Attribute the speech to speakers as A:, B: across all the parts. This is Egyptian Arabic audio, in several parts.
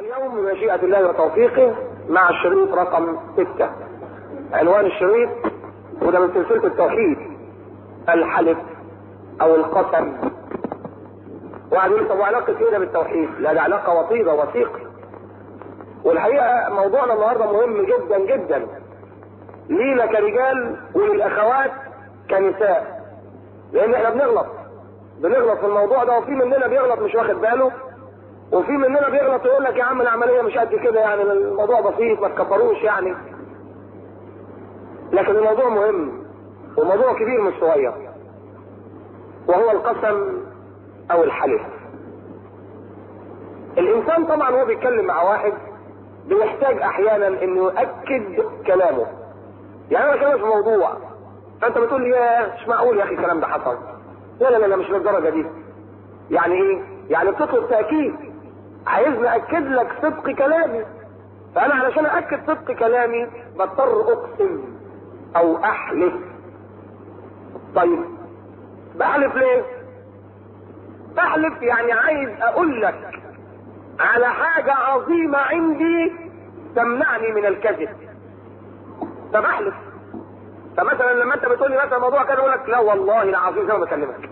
A: اليوم بمشيئة الله وتوفيقه مع الشريط رقم ستة عنوان الشريط وده من سلسلة التوحيد الحلف او القسم واحد يقول طب وعلاقة ايه ده بالتوحيد؟ لا ده علاقة وطيدة وثيقة والحقيقة موضوعنا النهاردة مهم جدا جدا لينا كرجال وللاخوات كنساء لان احنا بنغلط بنغلط في الموضوع ده وفي مننا بيغلط مش واخد باله وفي مننا بيغلط يقول لك يا عم العمليه مش قد كده يعني الموضوع بسيط ما تكبروش يعني لكن الموضوع مهم وموضوع كبير مش صغير وهو القسم او الحلف الانسان طبعا وهو بيتكلم مع واحد بيحتاج احيانا انه يؤكد كلامه يعني انا بكلمك في موضوع فانت بتقول لي يا مش معقول يا اخي الكلام ده حصل لا لا لا مش للدرجه دي يعني ايه يعني بتطلب تاكيد عايزني اكد لك صدق كلامي فانا علشان اكد صدق كلامي بضطر اقسم او احلف طيب بحلف ليه بحلف يعني عايز اقول لك على حاجة عظيمة عندي تمنعني من الكذب فبحلف فمثلا لما انت بتقول لي مثلا موضوع كده اقول لك لا والله العظيم زي ما بكلمك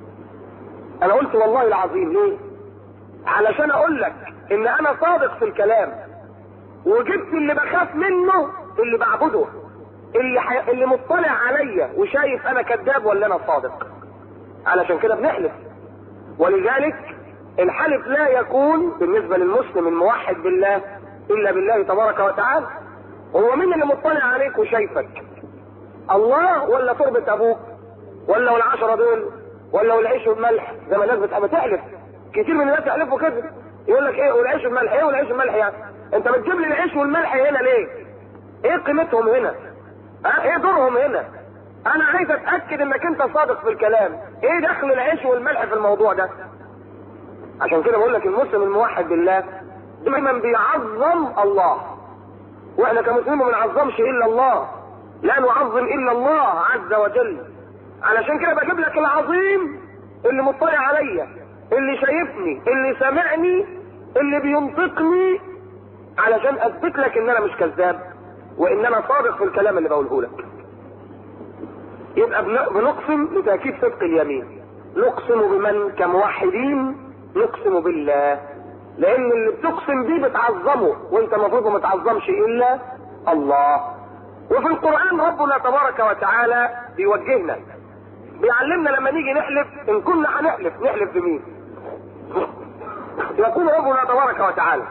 A: انا قلت والله العظيم ليه علشان اقول لك ان انا صادق في الكلام وجبت اللي بخاف منه اللي بعبده اللي حي... اللي مطلع عليا وشايف انا كذاب ولا انا صادق علشان كده بنحلف ولذلك الحلف لا يكون بالنسبه للمسلم الموحد بالله الا بالله تبارك وتعالى هو مين اللي مطلع عليك وشايفك الله ولا تربة ابوك ولا العشرة دول ولا العيش والملح زي ما الناس بتبقى بتحلف كتير من الناس يحلفوا كده يقول لك ايه والعيش والملح ايه والعيش والملح يعني انت بتجيب لي العيش والملح هنا ليه ايه قيمتهم هنا ها ايه دورهم هنا انا عايز اتاكد انك انت صادق في الكلام ايه دخل العيش والملح في الموضوع ده عشان كده بقول لك المسلم الموحد بالله دايما بيعظم الله واحنا كمسلمين ما بنعظمش الا الله لا نعظم الا الله عز وجل علشان كده بجيب لك العظيم اللي مطلع عليا اللي شايفني اللي سامعني اللي بينطقني علشان اثبت لك ان انا مش كذاب وان انا صادق في الكلام اللي بقوله لك يبقى بنقسم لتاكيد صدق اليمين نقسم بمن كموحدين نقسم بالله لان اللي بتقسم بيه بتعظمه وانت المفروض ما تعظمش الا الله وفي القران ربنا تبارك وتعالى بيوجهنا بيعلمنا لما نيجي نحلف ان كنا هنحلف نحلف بمين يقول ربنا تبارك وتعالى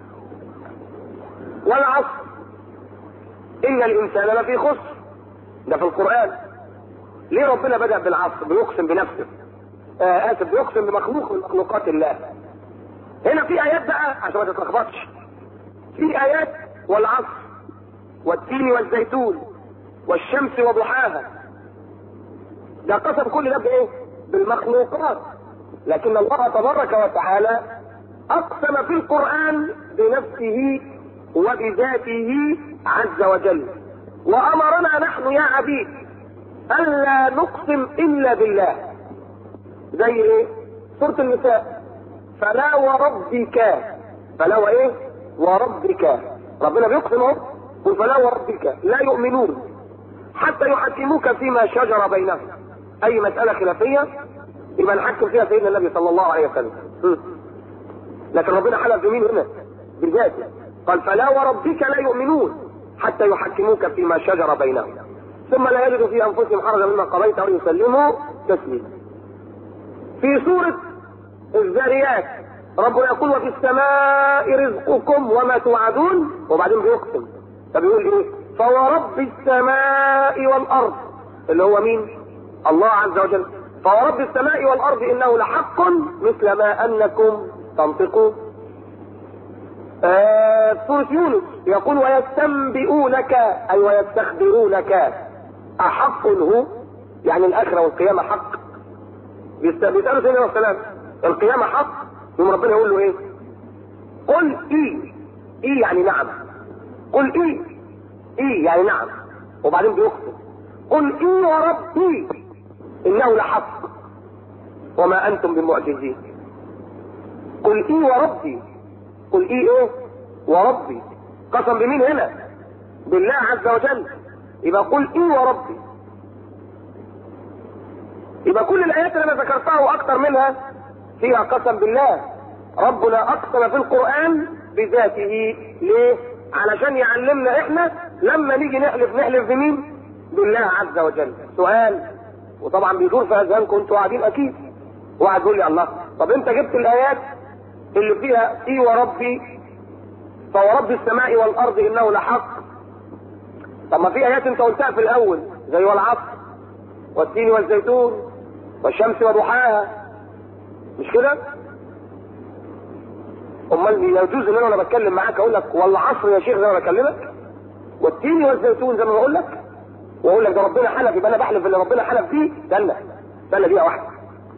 A: والعصر ان الانسان لفي خسر ده في القران ليه ربنا بدا بالعصر بيقسم بنفسه آه اسف بيقسم بمخلوق من مخلوقات الله هنا في ايات بقى عشان ما تتلخبطش في ايات والعصر والتين والزيتون والشمس وضحاها ده قسم كل ده بايه بالمخلوقات لكن الله تبارك وتعالى اقسم في القران بنفسه وبذاته عز وجل وامرنا نحن يا عبيد الا نقسم الا بالله زي ايه سوره النساء فلا وربك فلا وايه وربك ربنا بيقسم اهو قل فلا وربك لا يؤمنون حتى يحكموك فيما شجر بينهم اي مساله خلافيه يبقى نحكم فيها سيدنا النبي صلى الله عليه وسلم لكن ربنا حلف بمين هنا بذاته قال فلا وربك لا يؤمنون حتى يحكموك فيما شجر بينهم ثم لا يجدوا في انفسهم حرجا مما قضيت ويسلموا تسليما في سوره الذاريات ربنا يقول وفي السماء رزقكم وما توعدون وبعدين بيقسم فبيقول ايه فورب السماء والارض اللي هو مين الله عز وجل فورب السماء والارض انه لحق مثل ما انكم تنطقون آه سورة يونس يقول ويستنبئونك اي ويستخبرونك احق هو يعني الاخره والقيامه حق بيسالوا سيدنا السلام القيامه حق يوم ربنا يقول له ايه قل ايه ايه يعني نعم قل ايه ايه يعني نعم وبعدين بيقسم قل ايه وربي انه لحق وما انتم بمعجزين قل ايه وربي قل ايه ايه وربي قسم بمين هنا بالله عز وجل يبقى قل ايه وربي يبقى كل الايات اللي انا ذكرتها واكثر منها فيها قسم بالله ربنا اقسم في القران بذاته ليه علشان يعلمنا احنا لما نيجي نحلف نحلف بمين بالله عز وجل سؤال وطبعا بيدور في اذهانكم انتوا قاعدين اكيد واحد يقول لي الله طب انت جبت الايات اللي فيها اي وربي فورب السماء والارض انه لحق طب ما في ايات انت قلتها في الاول زي والعصر والتين والزيتون والشمس وضحاها مش كده امال يجوز ان انا وانا بتكلم معاك اقول لك والعصر يا شيخ زي ما بكلمك والتين والزيتون زي ما بقول لك واقول لك ده ربنا حلف يبقى انا بحلف باللي ربنا حلف فيه استنى استنى دقيقه واحده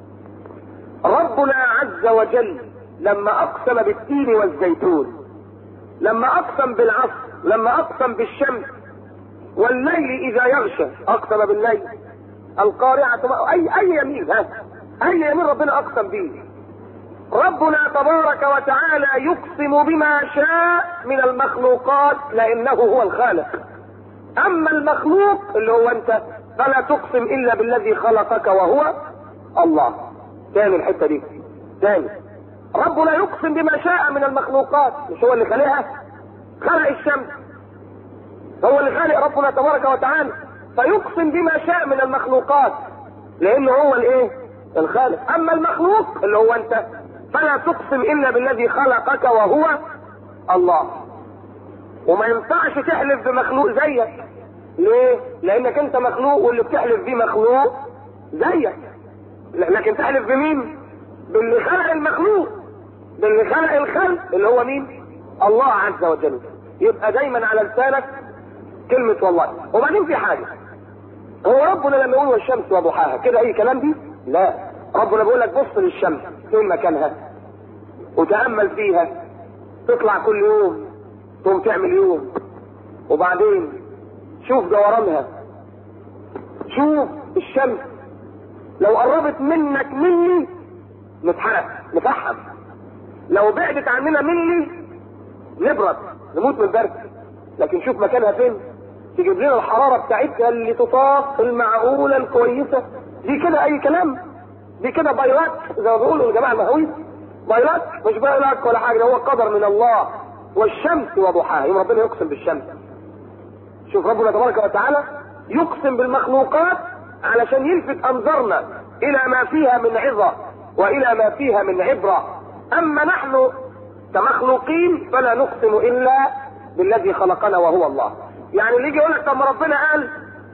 A: ربنا عز وجل لما اقسم بالتين والزيتون لما اقسم بالعصر لما اقسم بالشمس والليل اذا يغشى اقسم بالليل القارعة اي اي يمين ها اي يمين ربنا اقسم به ربنا تبارك وتعالى يقسم بما شاء من المخلوقات لانه هو الخالق اما المخلوق اللي هو انت فلا تقسم الا بالذي خلقك وهو الله تاني الحته دي تاني ربنا يقسم بما شاء من المخلوقات مش هو اللي خلقها خلق الشمس هو اللي خالق ربنا تبارك وتعالى فيقسم بما شاء من المخلوقات لانه هو الايه الخالق اما المخلوق اللي هو انت فلا تقسم الا بالذي خلقك وهو الله وما ينفعش تحلف بمخلوق زيك ليه لانك انت مخلوق واللي بتحلف بيه مخلوق زيك لكن تحلف بمين باللي خلق المخلوق باللي خلق الخلق اللي هو مين الله عز وجل يبقى دايما على لسانك كلمة والله وبعدين في حاجة هو ربنا لما يقول والشمس وضحاها كده اي كلام دي لا ربنا بيقول لك بص للشمس فين مكانها وتأمل فيها تطلع كل يوم تقوم تعمل يوم وبعدين شوف دورانها شوف الشمس لو قربت منك مني نتحرق نفحم لو بعدت عننا مني نبرد نموت من البرد لكن شوف مكانها فين تجيب لنا الحرارة بتاعتها اللي تطاق المعقولة الكويسة دي كده اي كلام دي كده بايلات زي ما بيقولوا الجماعة المهويس بايلات مش بايلات ولا حاجة هو قدر من الله والشمس وضحاها يوم ربنا يقسم بالشمس شوف ربنا تبارك وتعالى يقسم بالمخلوقات علشان يلفت انظارنا الى ما فيها من عظة والى ما فيها من عبرة اما نحن كمخلوقين فلا نقسم الا بالذي خلقنا وهو الله يعني اللي يجي يقول لك طب ما ربنا قال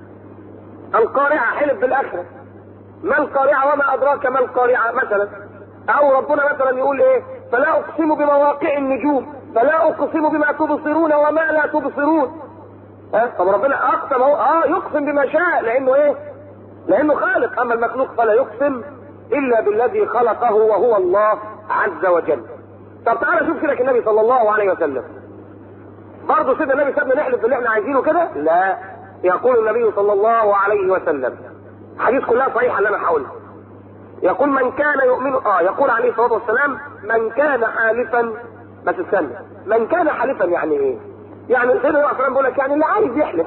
A: القارعة حلف بالاخرة ما القارعة وما ادراك ما القارعة مثلا او ربنا مثلا يقول ايه فلا اقسم بمواقع النجوم فلا اقسم بما تبصرون وما لا تبصرون ها طب ربنا اقسم اهو اه يقسم بما شاء لانه ايه لانه خالق اما المخلوق فلا يقسم الا بالذي خلقه وهو الله عز وجل طب تعالى شوف كده النبي صلى الله عليه وسلم برضه سيدنا النبي سابنا نحلف باللي احنا عايزينه كده لا يقول النبي صلى الله عليه وسلم حديث كلها صحيحه اللي انا هقولها يقول من كان يؤمن اه يقول عليه الصلاه والسلام من كان حالفا بس استنى من كان حالفا يعني ايه؟ يعني سيدنا النبي صلى الله عليه وسلم بيقول لك يعني اللي عايز يحلف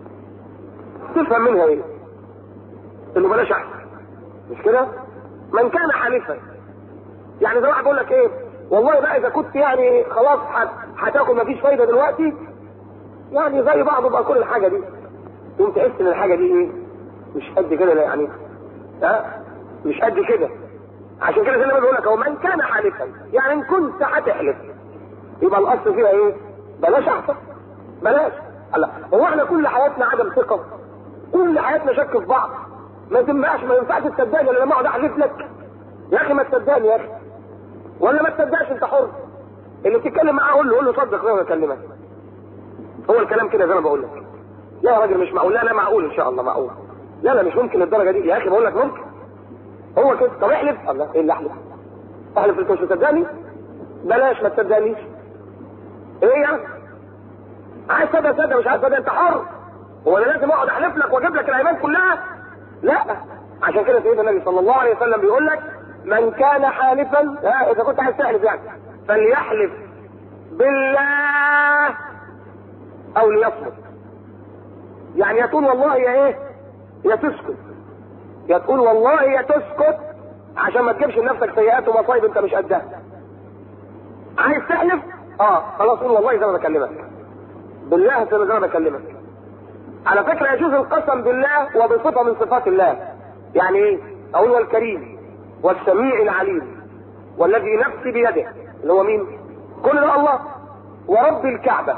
A: تفهم منها ايه؟ انه بلاش احسن مش كده؟ من كان حالفا يعني زي واحد بيقول لك ايه؟ والله بقى اذا كنت يعني خلاص هتاكل مفيش فايده دلوقتي يعني زي بعض بقى كل الحاجه دي تقوم تحس ان الحاجه دي ايه؟ مش قد كده يعني ها؟ مش قد كده عشان كده زي ما بقول لك هو من كان حالفا يعني ان كنت هتحلف يبقى الاصل فيها ايه؟ بلاش احسن بلاش لا هو احنا كل حياتنا عدم ثقه كل حياتنا شك في بعض ما تنفعش ما ينفعش تصدقني انا لما اقعد احلف لك يا اخي ما تصدقني يا اخي ولا ما تصدقش انت حر اللي بتتكلم معاه قول له قول له صدق زي ما بكلمك هو الكلام كده زي ما بقول لك لا يا راجل مش معقول لا لا معقول ان شاء الله معقول لا لا مش ممكن الدرجه دي يا اخي بقول لك ممكن هو كده طب احلف الله ايه اللي احلف احلف انت مش مصدقني بلاش ما تصدقنيش ايه يعني عايز تصدق تصدق مش عايز تصدق انت حر هو انا لازم اقعد احلف لك واجيب لك الايمان كلها لا عشان كده سيدنا النبي صلى الله عليه وسلم بيقول لك من كان حالفا ها اذا كنت عايز تحلف يعني فليحلف بالله او ليصمت يعني يا تقول والله يا ايه يا تسكت يا تقول والله يا تسكت عشان ما تجيبش لنفسك سيئات ومصايب انت مش قدها عايز تحلف اه خلاص قول والله زي ما بكلمك بالله زي ما بكلمك على فكره يجوز القسم بالله وبصفه من صفات الله يعني ايه اقول والكريم والسميع العليم والذي نفسي بيده اللي هو مين كل ده الله ورب الكعبه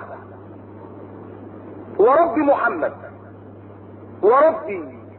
A: ورب محمد وربي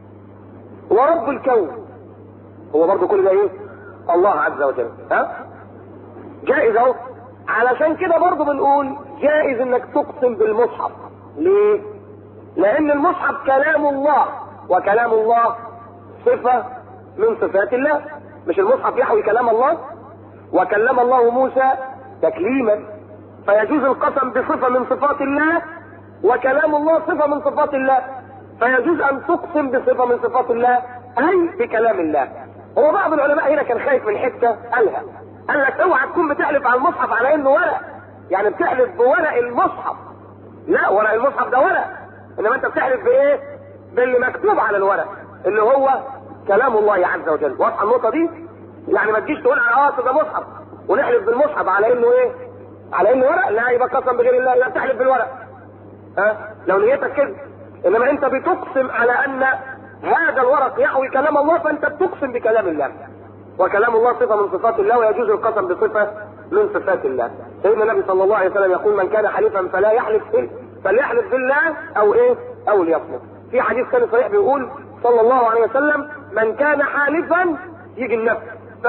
A: ورب الكون هو برضه كل ده ايه الله عز وجل ها جائز اهو علشان كده برضه بنقول جائز انك تقسم بالمصحف ليه لان المصحف كلام الله وكلام الله صفة من صفات الله مش المصحف يحوي كلام الله وكلم الله موسى تكليما فيجوز القسم بصفة من صفات الله وكلام الله صفة من صفات الله فيجوز ان تقسم بصفة من صفات الله اي بكلام الله هو بعض العلماء هنا كان خايف من حته قالها قال لك اوعى تكون بتحلف على المصحف على انه ورق يعني بتحلف بورق المصحف لا ورق المصحف ده ورق انما انت بتحلف بايه باللي مكتوب على الورق اللي هو كلام الله عز وجل واضحه النقطه دي يعني ما تجيش تقول اه ده مصحف ونحلف بالمصحف على انه ايه على انه ورق لا يبقى قسم بغير الله يبقى بتحلف بالورق ها أه؟ لو نيتك كده انما انت بتقسم على ان هذا الورق يحوي كلام الله فانت بتقسم بكلام الله وكلام الله صفه من صفات الله ويجوز القسم بصفه من صفات الله سيدنا النبي صلى الله عليه وسلم يقول من كان حليفا فلا يحلف إيه؟ فليحلف بالله او ايه او ليصمت في حديث ثاني صحيح بيقول صلى الله عليه وسلم من كان حالفا يجي النفس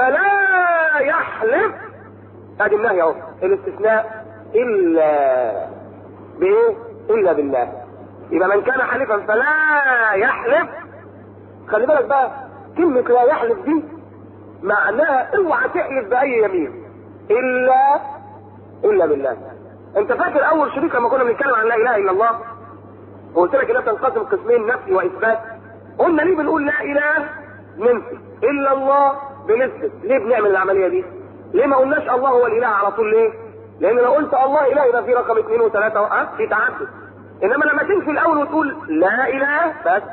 A: فلا يحلف ادي النهي اهو الاستثناء الا بايه الا بالله يبقى من كان حالفا فلا يحلف خلي بالك بقى كلمة لا يحلف دي معناها اوعى تحلف بأي يمين إلا إلا بالله. أنت فاكر أول شريك لما كنا بنتكلم عن لا إله إلا الله؟ وقلت لك إنها تنقسم قسمين نفي وإثبات. قلنا ليه بنقول لا إله ننفي إلا الله بنثبت. ليه بنعمل العملية دي؟ ليه ما قلناش الله هو الإله على طول ليه؟ لأن لو قلت الله إله يبقى في رقم اثنين وثلاثة أه؟ في تعدد. إنما لما تنفي الأول وتقول لا إله بس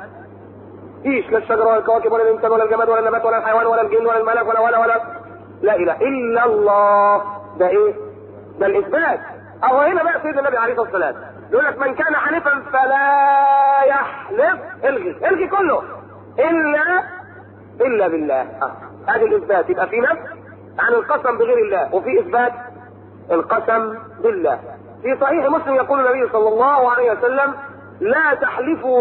A: فيش لا الشجره ولا الكواكب ولا الانسان ولا الجماد ولا النبات ولا الحيوان ولا الجن ولا الملك ولا ولا ولا لا اله الا الله ده ايه؟ ده الاثبات او هنا بقى سيدنا النبي عليه الصلاه والسلام يقول لك من كان حلفا فلا يحلف الغي الغي كله الا الا بالله اه ادي الاثبات يبقى في نفس عن القسم بغير الله وفي اثبات القسم بالله في صحيح مسلم يقول النبي صلى الله عليه وسلم لا تحلفوا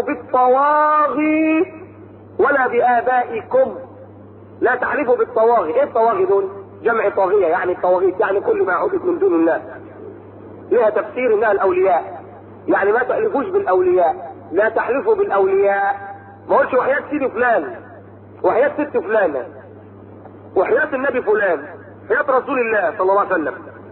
A: بالطواغي ولا بآبائكم لا تحلفوا بالطواغي ايه الطواغي دول جمع طاغية يعني الطواغيت يعني كل ما عبد من دون الله لها تفسير انها الاولياء يعني ما تحلفوش بالاولياء لا تحلفوا بالاولياء ما قلتش وحياة سيدي فلان وحياة ست فلانة وحياة النبي فلان حياة رسول الله صلى الله عليه وسلم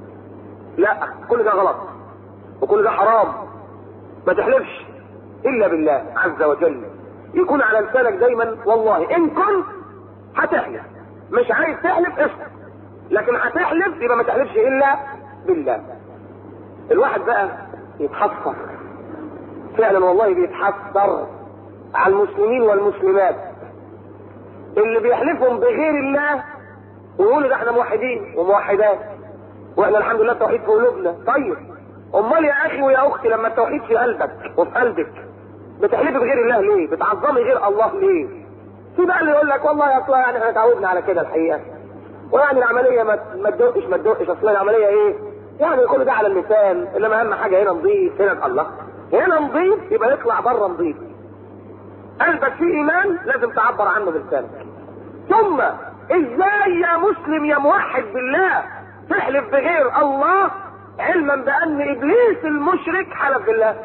A: لا كل ده غلط وكل ده حرام ما تحلفش الا بالله عز وجل يكون على لسانك دايما والله ان كنت هتحلف مش عايز تحلف اسكت لكن هتحلف يبقى ما تحلفش الا بالله الواحد بقى يتحسر فعلا والله بيتحسر على المسلمين والمسلمات اللي بيحلفهم بغير الله ويقولوا ده احنا موحدين وموحدات واحنا الحمد لله التوحيد في قلوبنا طيب امال يا اخي ويا اختي لما التوحيد في قلبك وفي قلبك بتحلفي بغير الله ليه؟ بتعظمي غير الله ليه؟ في بقى اللي يقول لك والله اصلا يعني احنا اتعودنا على كده الحقيقه ويعني العمليه ما ما تدقش ما تدقش اصل العمليه ايه؟ يعني كل ده على اللسان انما اهم حاجه هنا نضيف هنا الله هنا نضيف يبقى يطلع بره نضيف قلبك فيه ايمان لازم تعبر عنه بلسانك ثم ازاي يا مسلم يا موحد بالله تحلف بغير الله علما بان ابليس المشرك حلف بالله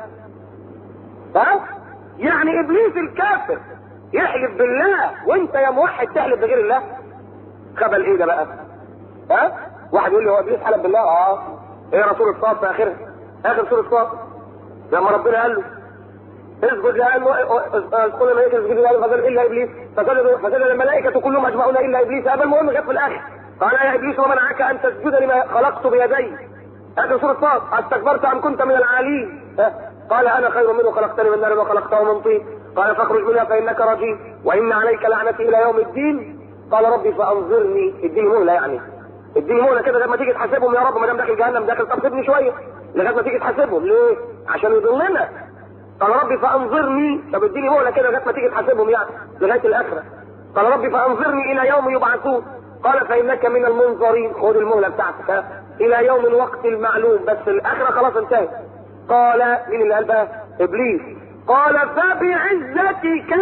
A: ها يعني ابليس الكافر يحلف بالله وانت يا موحد تحلف بغير الله خبل ايه ده بقى ها واحد يقول لي هو ابليس حلف بالله اه ايه رسول الصاد في اخرها اخر سوره الصاد لما ربنا قال له اسجد قال له اذكر الملائكه اسجد له فقال الا ابليس فسجد فسجد الملائكه كلهم اجمعون الا ابليس هذا المهم جت في الاخر قال يا ابليس ومنعك ان تسجد لما خلقت بيدي هذه سورة صاد استكبرت ام كنت من العالين قال انا خير منه خلقتني من نار وخلقته من طين قال فاخرج منها فانك رجيم وان عليك لعنتي الى يوم الدين قال ربي فانظرني اديني مهله يعني اديني مهله كده لما تيجي تحاسبهم يا رب ما دام داخل جهنم داخل طب سيبني شويه لغايه ما تيجي تحاسبهم ليه؟ عشان يضلنا قال ربي فانظرني طب اديني مهله كده لغايه ما تيجي تحاسبهم يعني لغايه الاخره قال ربي فانظرني الى يوم يبعثون قال فانك من المنظرين خد المهله بتاعتك الى يوم الوقت المعلوم بس الاخره خلاص انتهت قال مين اللي قال بقى ابليس قال فبعزتك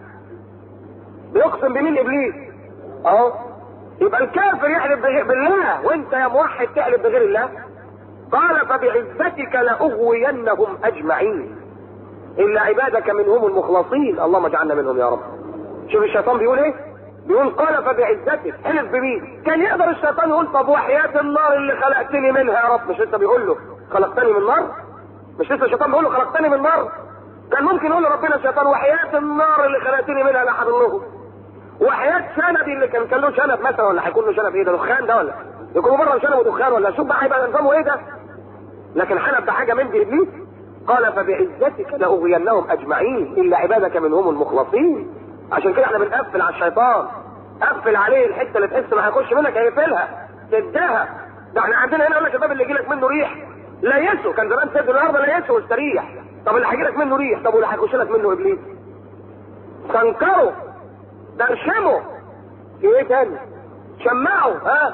A: بيقسم بمين ابليس اهو يبقى الكافر يحلف بالله وانت يا موحد تحلف بغير الله قال فبعزتك لاغوينهم اجمعين الا عبادك منهم المخلصين اللهم اجعلنا منهم يا رب شوف الشيطان بيقول ايه بيقول قال فبعزتك حلف بمين كان يقدر الشيطان يقول طب وحياة النار اللي خلقتني منها يا رب مش لسه بيقول له خلقتني من نار مش لسه الشيطان بيقول له خلقتني من نار كان ممكن يقول لربنا الشيطان وحياة النار اللي خلقتني منها لا الله وحياة شنبي اللي كان كان له شنب مثلا ولا هيكون له شنب ايه ده دخان ده ولا يكون بره شنب ودخان ولا شوف بقى هيبقى نظامه ايه ده لكن حلب ده حاجه من دي ابليس قال فبعزتك لاغوينهم اجمعين الا عبادك منهم المخلصين عشان كده احنا بنقفل على الشيطان قفل عليه الحته اللي تحس ما هيخش منك هيقفلها تديها ده احنا عندنا هنا يقول لك الباب اللي يجي لك منه ريح لا يسو كان زمان سيد النهارده لا يسو واستريح طب اللي هيجي لك منه ريح طب واللي هيخش لك منه ابليس سنكره درشمه في ايه تاني شمعه ها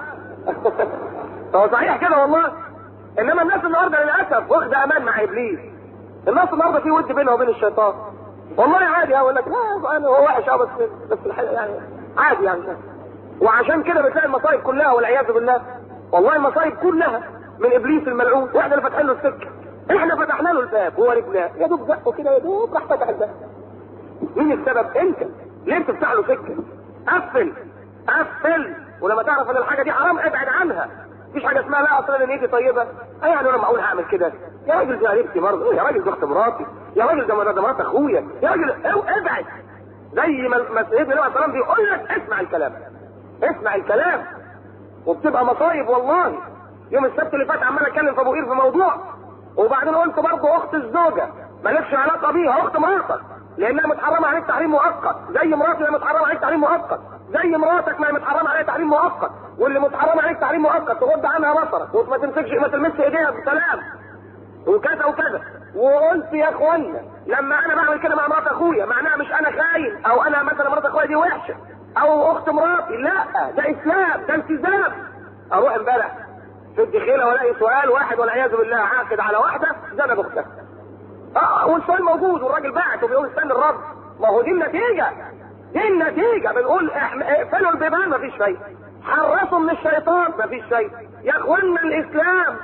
A: هو صحيح كده والله انما الناس النهارده للاسف واخده امان مع ابليس الناس النهارده في ود بينها وبين الشيطان والله عادي اقول لك لا انا هو وحش اه بس بس الحقيقه يعني عادي يعني وعشان كده بتلاقي المصايب كلها والعياذ بالله والله المصايب كلها من ابليس الملعون واحنا اللي فاتحين له السكه احنا فتحنا له الباب وهو رجلاه يا دوب زقه كده يا دوب راح فتح الباب مين السبب انت ليه بتفتح له سكه قفل قفل ولما تعرف ان الحاجه دي حرام ابعد عنها مفيش حاجه اسمها لا اصل انا نيتي طيبه اي يعني انا معقول هعمل كده يا راجل دي قريبتي برضه يا راجل دي اخت مراتي يا راجل ده ده مرات اخويا يا راجل ابعد زي ما سيدنا النبي عليه الصلاه بيقول لك اسمع الكلام اسمع الكلام وبتبقى مصايب والله يوم السبت اللي فات عمال اتكلم في ابو قير في موضوع وبعدين قلت برضه اخت الزوجه مالكش علاقه بيها اخت مراتك لانها متحرمه عليك تحريم مؤقت زي مراتي اللي متحرمه عليك تحريم مؤقت زي مراتك ما هي متحرمه عليها تحريم مؤقت واللي متحرمه عليك تحريم مؤقت تغض عنها بصرك وما تمسكش ما تلمسش ايديها بسلام وكذا وكذا وقلت يا اخوانا لما انا بعمل كده مع مرات اخويا معناها مش انا خاين او انا مثلا مرات اخويا دي وحشه او اخت مراتي لا ده اسلام ده التزام اروح امبارح في الدخيله والاقي سؤال واحد والعياذ بالله عاقد على واحده زنب اختها اه والسؤال موجود والراجل بعت وبيقول استنى الرد ما هو دي النتيجه دي النتيجه بنقول اقفلوا البيبان مفيش شيء حرصوا من الشيطان مفيش شيء يا اخوانا الاسلام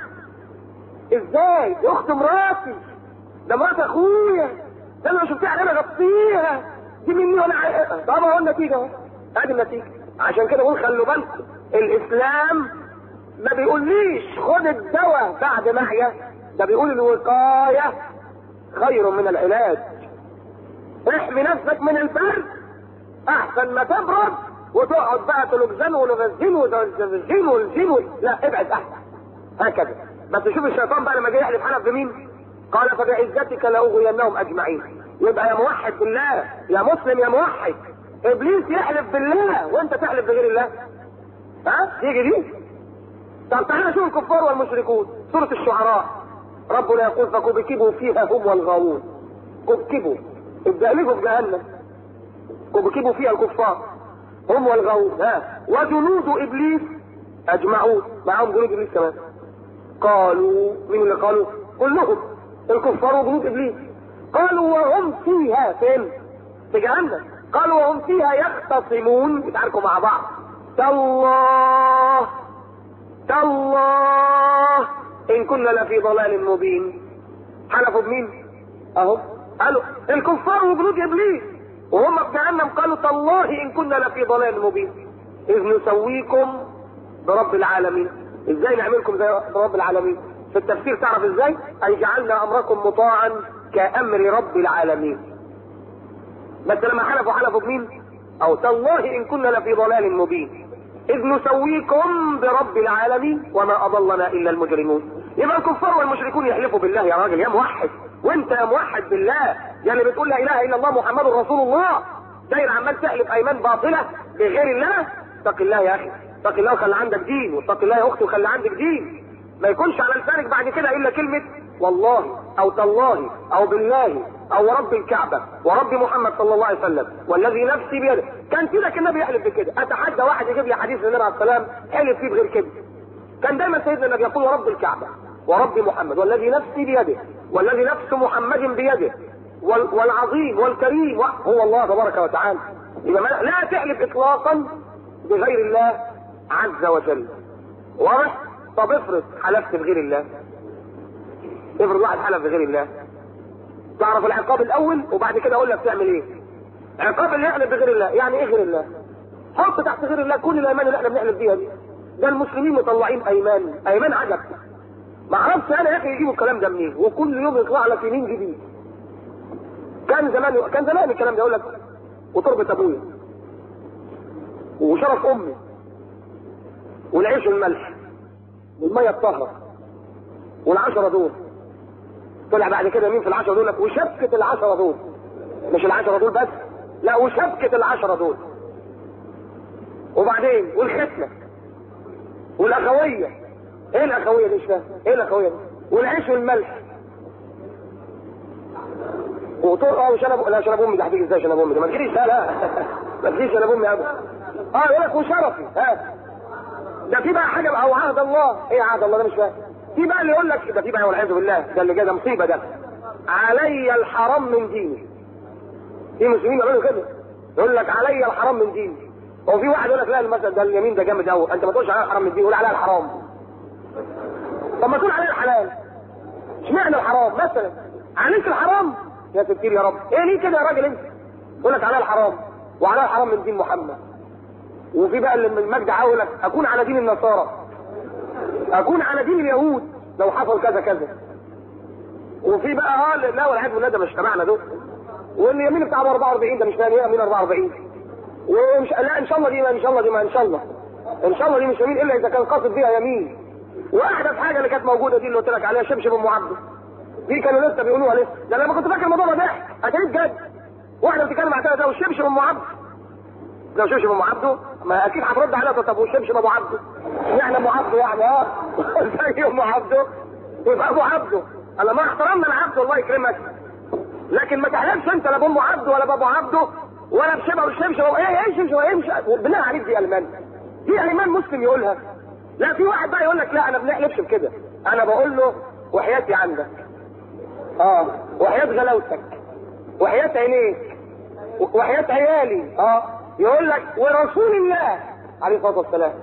A: ازاي دي اخت مراتي ده مرات اخويا ده انا لو شفتها انا غطيها دي مني وانا طب اهو النتيجه اهو ادي النتيجه عشان كده بقول خلوا بالكم الاسلام ما بيقوليش خد الدواء بعد معية ده بيقول الوقاية خير من العلاج احمي نفسك من البرد احسن ما تبرد وتقعد بقى تلوكزان ولوفازين وزين والجين لا ابعد احسن هكذا بس شوف الشيطان بقى لما جه يحلف حلف بمين قال فبعزتك لاغوينهم اجمعين يبقى يا موحد بالله يا مسلم يا موحد ابليس يحلف بالله وانت تحلف بغير الله ها تيجي دي طب تعالى شوف الكفار والمشركون سورة الشعراء ربنا يقول فكبكبوا فيها هم والغاوون كبكبوا ابدألفوا في جهنم كبكبوا فيها الكفار هم والغاوون ها وجنود ابليس اجمعون معهم جنود ابليس كمان قالوا مين اللي قالوا كلهم الكفار وجنود ابليس قالوا وهم فيها فين في جهنم قالوا وهم فيها يختصمون يتعاركوا مع بعض تالله تالله ان كنا لفي ضلال مبين حلفوا بمين اهو قالوا الكفار وجنود ابليس وهم في جهنم قالوا تالله ان كنا لفي ضلال مبين اذ نسويكم برب العالمين ازاي نعملكم زي رب العالمين في التفسير تعرف ازاي اي جعلنا امركم مطاعا كامر رب العالمين بس لما حلفوا حلفوا بمين او تالله ان كنا لفي ضلال مبين اذ نسويكم برب العالمين وما اضلنا الا المجرمون يبقى الكفار والمشركون يحلفوا بالله يا راجل يا موحد وانت يا موحد بالله يا اللي بتقول لا اله الا الله محمد رسول الله داير عمال تحلف ايمان باطله بغير الله اتق الله يا اخي اتق الله وخلي عندك دين واتق الله يا اختي وخلي عندك دين ما يكونش على لسانك بعد كده الا كلمه والله او تالله او بالله او ورب الكعبه ورب محمد صلى الله عليه وسلم والذي نفسي بيده كان كده كان النبي يحلف بكده اتحدى واحد يجيب لي حديث النبي عليه السلام حلف فيه بغير كده كان دايما سيدنا النبي يقول ورب الكعبه ورب محمد والذي نفسي بيده والذي نفس محمد بيده وال- والعظيم والكريم هو الله تبارك وتعالى يبقى ما- لا تحلف اطلاقا بغير الله عز وجل واضح طب افرض حلفت بغير الله افرض واحد حلف بغير الله تعرف العقاب الاول وبعد كده اقول لك تعمل ايه عقاب اللي يحلف بغير الله يعني ايه غير الله حط تحت غير الله كل الايمان اللي احنا بنحلف بيها دي ده المسلمين مطلعين ايمان ايمان عجب ما اعرفش انا يا اخي يجيبوا الكلام ده منين وكل يوم يطلع لك يمين جديد كان زمان كان زمان الكلام ده يقول لك وتربة ابويا وشرف امي والعيش والملح والميه الطاهره والعشره دول طلع بعد كده مين في العشره دول وشبكه العشره دول مش العشره دول بس لا وشبكه العشره دول وبعدين والختمه والاخويه ايه الاخويه دي مش فاهم ايه الاخويه دي والعيش والملح وطول اه وشنب لا شنب امي ده هتيجي ازاي شنب امي ده ما تجيش لا لا ما تجيش شنب امي ابدا اه يقول لك وشرفي ها ده في بقى حاجه او عهد الله ايه عهد الله ده مش فاهم في بقى اللي يقول لك ده في بقى والعياذ بالله ده اللي جاي ده مصيبه ده علي الحرام من ديني في مسلمين يقولوا كده يقول لك علي الحرام من ديني هو في واحد يقول لك لا المثل ده اليمين ده جامد قوي انت ما تقولش عليا الحرام من ديني قول عليا الحرام طب ما تقول عليا الحلال اشمعنى الحرام مثلا عليك الحرام يا ستير يا رب ايه ليه كده يا راجل انت يقول لك عليا الحرام وعليا الحرام من دين محمد وفي بقى اللي من المجد عاول لك اكون على دين النصارى اكون على دين اليهود لو حصل كذا كذا وفي بقى اه لا والعياذ بالله ده مش تبعنا دول واليمين بتاع 44 ده مش فاهم ايه يمين 44 ومش لا ان شاء الله دي ما ان شاء الله دي ما ان شاء الله ان شاء الله دي مش يمين الا اذا كان قاصد بيها يمين واحدث حاجه اللي كانت موجوده دي اللي قلت لك عليها شبشب ام عبده دي كانوا لسه بيقولوها لسه ده لما كنت فاكر الموضوع ده ضحك اتاريه بجد واحده بتتكلم عن ده والشبشب ام عبده لو شبشب ام عبده ما اكيد هترد عليها طب والشبشب ابو عبده يعني ابو عبده يعني اه زي ام عبده يبقى ابو عبده انا ما احترمنا العبد الله يكرمك لكن ما تحلفش انت لا بام عبده ولا بابو عبده ولا بشبه والشبشب ايه ايه شبشب ايه مش بالله عليك دي ايمان دي ايمان مسلم يقولها لا في واحد بقى يقول لك لا انا ما بنحلفش بكده انا بقول له وحياتي عندك اه وحياة غلاوتك وحياة عينيك وحياة عيالي اه يقول لك ورسول الله عليه الصلاه والسلام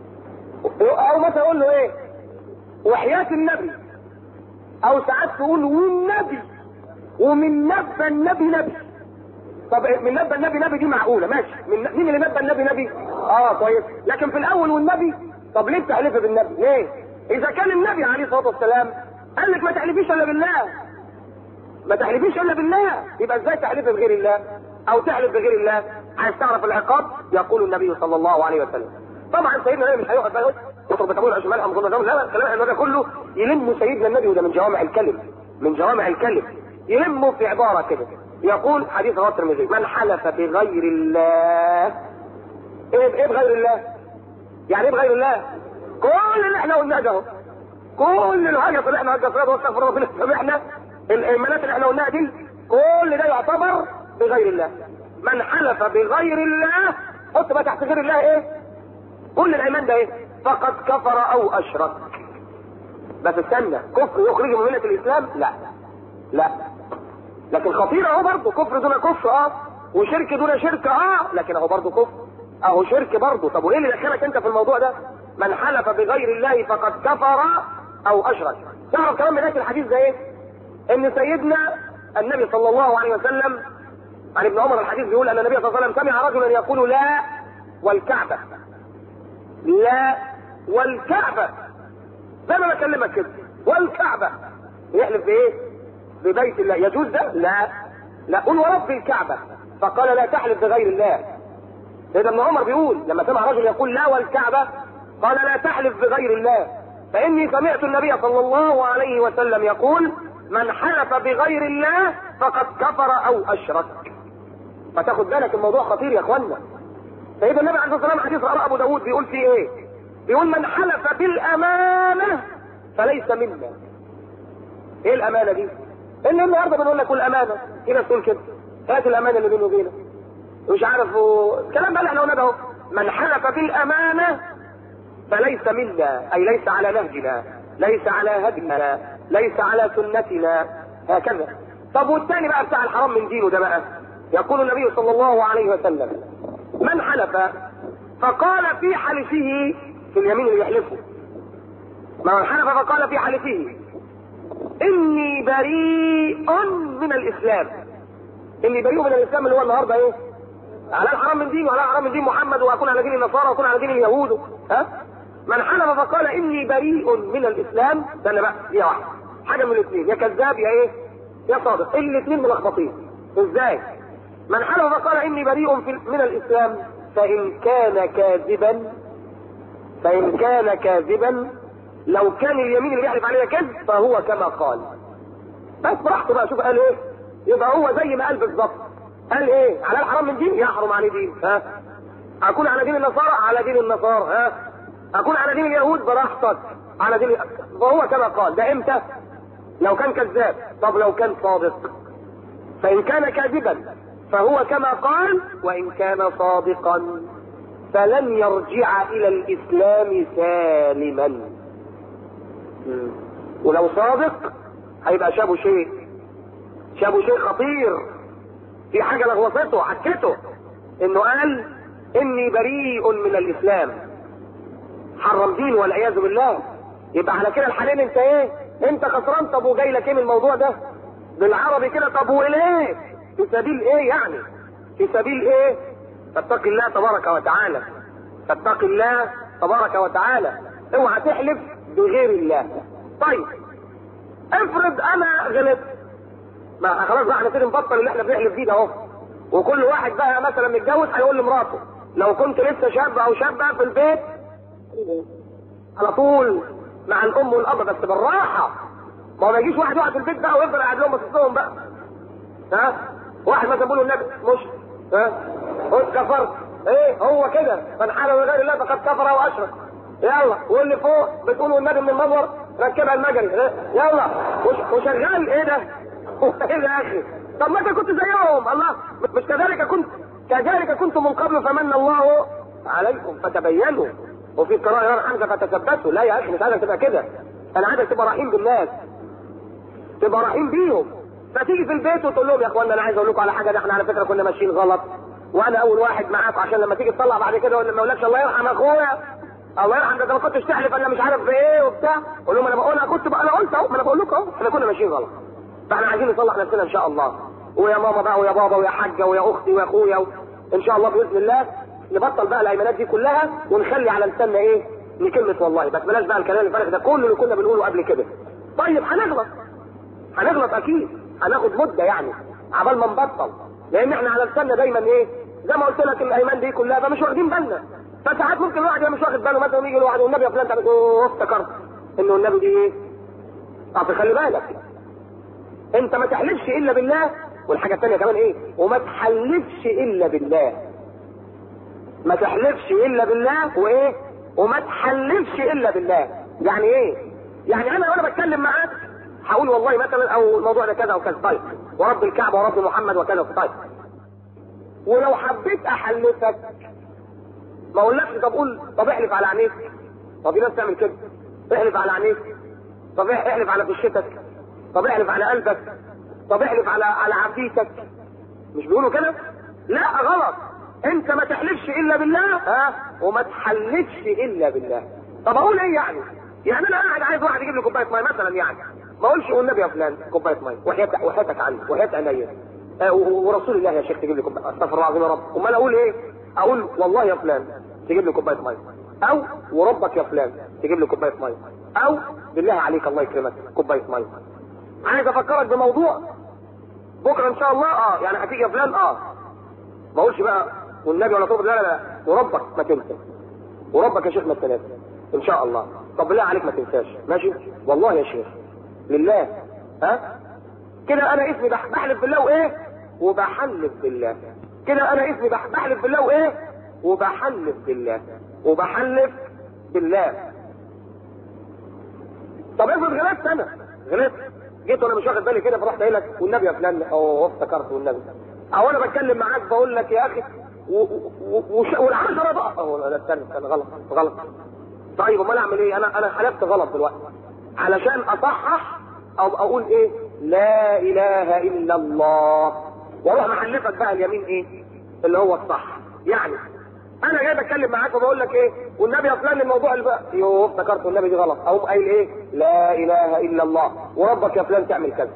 A: او مثلا يقول له ايه وحياة النبي او ساعات تقول والنبي ومن نبى النبي نبي طب من نبى النبي نبي دي معقوله ماشي من مين اللي نبى النبي نبي اه كويس لكن في الاول والنبي طب ليه بتحلفي بالنبي ليه اذا كان النبي عليه الصلاه والسلام قال لك ما تحلفيش الا بالله ما تحلفيش الا بالله يبقى ازاي تحلفي بغير الله او تحلف بغير الله عايز تعرف العقاب يقول النبي صلى الله عليه وسلم طبعا سيدنا النبي مش هيقعد بقى يقول اطلب بتقول عشان ملحم ظن لا لا الكلام احنا ده كله يلم سيدنا النبي وده من جوامع الكلم من جوامع الكلم يلمه في عباره كده يقول حديث رواه الترمذي من حلف بغير الله ايه ايه بغير الله يعني ايه بغير الله كل اللي احنا قلناه ده اهو. كل الهجس اللي احنا هجسناه ده واستغفر ربنا سامحنا الايمانات اللي احنا قلناها دي كل ده يعتبر بغير الله من حلف بغير الله حط بقى تحت غير الله ايه كل الايمان ده ايه فقد كفر او اشرك بس استنى كفر يخرج من مله الاسلام لا لا لكن خطير اهو برضه كفر دون كفر اه وشرك دون شرك اه لكن اهو برضه كفر اهو شرك برضه طب وايه اللي دخلك انت في الموضوع ده من حلف بغير الله فقد كفر او اشرك تعرف كمان من الحديث ده ايه ان سيدنا النبي صلى الله عليه وسلم عن ابن عمر الحديث بيقول ان النبي صلى الله عليه وسلم سمع رجلا يقول لا والكعبه لا والكعبه زي ما بكلمك كده والكعبه يحلف بايه؟ ببيت الله يجوز ده؟ لا لا قل ورب الكعبه فقال لا تحلف بغير الله سيدنا ابن عمر بيقول لما سمع رجل يقول لا والكعبه قال لا تحلف بغير الله فاني سمعت النبي صلى الله عليه وسلم يقول من حلف بغير الله فقد كفر او اشرك فتاخد بالك الموضوع خطير يا اخوانا سيدنا النبي عليه الصلاه والسلام حديث رواه ابو داود بيقول فيه ايه بيقول من حلف بالامانه فليس منا ايه الامانه دي ان النهارده بنقول لك الامانه في ناس تقول كده هات الامانه اللي بيني وبينك مش عارف و... الكلام ده اللي احنا قلناه ده اهو من حلف بالامانه فليس منا اي ليس على نهجنا ليس على هدينا ليس على سنتنا هكذا طب والثاني بقى بتاع الحرام من دينه ده بقى يقول النبي صلى الله عليه وسلم من حلف فقال في حلفه في اليمين اللي يحلفه من حلف فقال في حلفه اني بريء من الاسلام اني بريء من الاسلام اللي هو النهارده ايه على الحرام من دين وعلى الحرام من دين محمد واكون على دين النصارى واكون على دين اليهود ها من حلف فقال اني بريء من الاسلام استنى بقى دي واحده حاجه من الاثنين يا كذاب يا ايه يا صادق الاثنين ملخبطين ازاي من حلف فقال اني بريء في من الاسلام فان كان كاذبا فان كان كاذبا لو كان اليمين اللي بيحلف عليها كذب فهو كما قال بس براحته بقى شوف قال ايه يبقى هو زي ما قال بالظبط قال ايه على الحرام من دين يحرم عليه دين ها اكون على دين النصارى على دين النصارى ها اكون على دين اليهود براحتك على دين فهو كما قال ده امتى لو كان كذاب طب لو كان صادق فان كان كاذبا فهو كما قال وان كان صادقا فلن يرجع الى الاسلام سالما ولو صادق هيبقى شابه شيء شابه شيء خطير في حاجه لغوصته حكته انه قال اني بريء من الاسلام حرم دين والعياذ بالله يبقى على كده الحالين انت ايه انت خسران طب وجاي لك ايه من الموضوع ده بالعربي كده طب وليه في سبيل ايه يعني في سبيل ايه فاتق الله تبارك وتعالى فاتق الله تبارك وتعالى اوعى تحلف بغير الله طيب افرض انا غلطت ما خلاص بقى احنا كده نبطل اللي احنا بنحلف فيه ده اهو وكل واحد بقى مثلا متجوز هيقول لمراته لو كنت لسه شاب او شابه في البيت على طول مع الام والاب بس بالراحه ما هو ما يجيش واحد يقعد في البيت بقى ويفضل قاعد لهم باصص لهم بقى ها واحد مثلا بيقول له النبي مش ها قلت كفرت ايه هو كده من حلف بغير الله فقد كفر او اشرك يلا واللي فوق بتقول والنبي من المنور ركبها المجري يلا وشغال ايه ده؟ ايه ده يا اخي؟ طب ما انت كنت زيهم الله مش كذلك كنت كذلك كنتم من قبل فمن الله عليكم فتبينوا وفي قراءة يرى حمزة فتثبتوا لا يا اخي مش عايزك تبقى كده انا عايزك تبقى رحيم بالناس تبقى رحيم بيهم فتيجي في البيت وتقول لهم يا اخوانا انا عايز اقول لكم على حاجه ده احنا على فكره كنا ماشيين غلط وانا اول واحد معاكم عشان لما تيجي تطلع بعد كده ولا ما اقولكش الله يرحم اخويا الله يرحم ده ما كنتش تحلف انا مش عارف بايه وبتاع قول لهم انا بقول انا كنت بقى انا قلت اهو ما انا بقول لكم اهو احنا كنا ماشيين غلط فاحنا عايزين نصلح نفسنا ان شاء الله ويا ماما بقى ويا بابا ويا حاجه ويا اختي ويا اخويا و... ان شاء الله باذن الله نبطل بقى الايمانات دي كلها ونخلي على لساننا ايه لكلمه والله بس بلاش بقى الكلام الفارغ ده كله اللي كنا بنقوله قبل كده طيب هنغلط هنغلط اكيد هناخد مده يعني عبال ما نبطل لان احنا على لساننا دايما ايه زي ما قلت لك الايمان دي كلها فمش واخدين بالنا فساعات ممكن الواحد مش واخد باله مثلا يجي الواحد والنبي يا فلان تعمل افتكرت انه النبي دي ايه؟ طب خلي بالك انت ما تحلفش الا بالله والحاجه الثانيه كمان ايه؟ وما تحلفش الا بالله ما تحلفش الا بالله وايه؟ وما تحلفش الا بالله يعني ايه؟ يعني انا وانا بتكلم معاك هقول والله مثلا او الموضوع ده كذا وكذا طيب ورب الكعبه ورب محمد وكذا طيب ولو حبيت احلفك ما اقولكش طب قول طب احلف على عينيك طب في ناس تعمل كده احلف على عينيك طب احلف على فشتك طب احلف على قلبك طب احلف على على عفيتك مش بيقولوا كده لا غلط انت ما تحلفش الا بالله ها وما تحلفش الا بالله طب اقول ايه يعني يعني انا قاعد عايز واحد يجيب لي كوبايه ميه مثلا يعني ما اقولش والنبي يا فلان كوبايه ميه وحياتك وحياتك عني وحياه عينيا آه ورسول الله يا شيخ تجيب لي كوبايه استغفر الله العظيم يا رب امال اقول ايه اقول والله يا فلان تجيب لي كوبايه ميه او وربك يا فلان تجيب لي كوبايه ميه او بالله عليك الله يكرمك كوبايه ميه عايز افكرك بموضوع بكره ان شاء الله اه يعني هتيجي يا فلان اه ما اقولش بقى والنبي ولا طب لا لا لا وربك ما تنسى وربك يا شيخ ما تنسى ان شاء الله طب بالله عليك ما تنساش ماشي والله يا شيخ لله ها كده انا اسمي بح- بحلف بالله وايه وبحلف بالله كده انا اسمي بح- بحلف بالله وايه وبحلف بالله وبحلف بالله طب افرض غلطت انا غلطت جيت وانا مش واخد بالي كده فرحت قايل لك والنبي يا فلان او افتكرت والنبي او انا بتكلم معاك بقول لك يا اخي و- و- وش- والعشرة بقى أو لا استنى استنى غلط غلط طيب امال اعمل ايه انا انا حلفت غلط دلوقتي علشان اصحح او اقول ايه لا اله الا الله واروح محلفك بقى اليمين ايه اللي هو الصح يعني انا جاي بتكلم معاك وبقول لك ايه والنبي يا فلان الموضوع اللي بقى يوه افتكرت النبي دي غلط اقوم قايل ايه لا اله الا الله وربك يا فلان تعمل كذا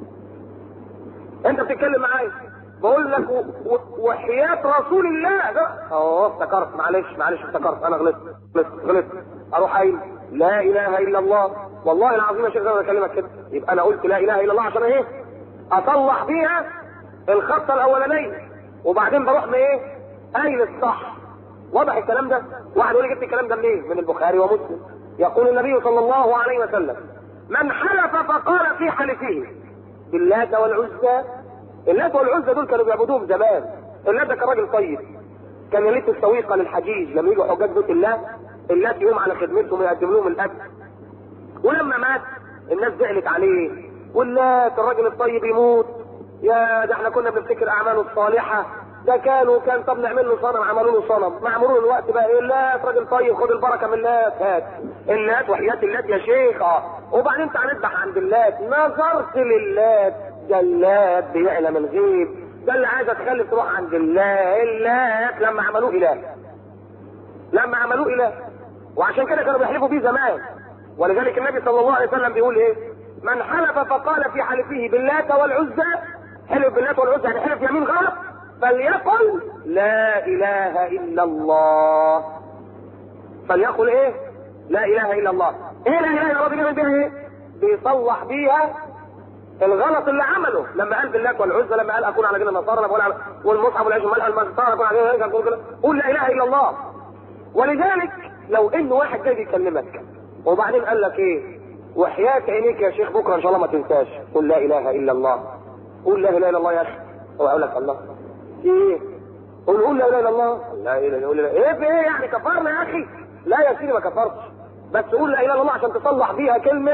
A: انت بتتكلم معايا بقول لك و... و... وحياة رسول الله ده اه افتكرت معلش معلش افتكرت انا غلطت غلطت غلطت اروح قايل لا اله الا الله والله العظيم يا شيخ انا بكلمك كده يبقى انا قلت لا اله الا الله عشان ايه اصلح بيها الخطه الاولانيه وبعدين بروح من ايه قايل الصح واضح الكلام ده واحد يقول لي جبت الكلام ده منين من البخاري ومسلم يقول النبي صلى الله عليه وسلم من حلف فقال في حلفه باللات والعزى اللات والعزى دول كانوا بيعبدوهم زمان اللات ده كان راجل طيب كان يلت السويقه للحجيج لما يجوا حجاج بيت الله اللات يقوم على خدمتهم ويقدم لهم الاكل ولما مات الناس زعلت عليه واللات الراجل الطيب يموت يا ده احنا كنا بنفتكر اعماله الصالحه ده كانوا كان طب نعمل له صنم عملوا له صنم ما عملوا له الوقت بقى ايه اللات راجل طيب خد البركه من اللات هات اللات وحياه اللات يا شيخ اه وبعدين تعال نذبح عند اللات نظرت للات ده اللات بيعلم الغيب ده اللي عايز اتخلف تروح عند الله اللات لما عملوه اله لما عملوه اله وعشان كده كانوا بيحلفوا بيه زمان ولذلك النبي صلى الله عليه وسلم بيقول ايه من حلف فقال في حلفه باللات والعزى حلف باللات والعزى يعني حلف يمين غلط فليقل لا اله الا الله فليقل ايه لا اله الا الله ايه لا اله الا الله دي بيعمل بيها ايه بيصلح بيها الغلط اللي عمله لما قال باللات والعزى لما قال اكون على دين النصارى لما قال والمصحف والعيش ملء النصارى اكون على دين النصارى قول لا اله الا الله ولذلك لو ان واحد جاي بيكلمك وبعدين قال لك ايه وحياة عينيك يا شيخ بكره ان شاء الله ما تنساش قل لا اله الا الله قول لا اله الا الله يا اخي هو يقول لك الله في ايه قول قول لا اله الا الله لا اله الا الله ايه في ايه يعني كفرنا يا اخي لا يا سيدي ما كفرتش بس قول لا اله الا الله عشان تصلح بيها كلمه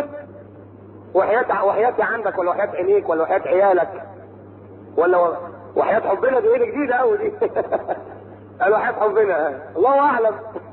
A: وحياة وحياتي عندك ولا وحياة عينيك ولا وحياة عيالك ولا وحياة حبنا دي ايه جديدة قوي دي قالوا وحياة حبنا الله اعلم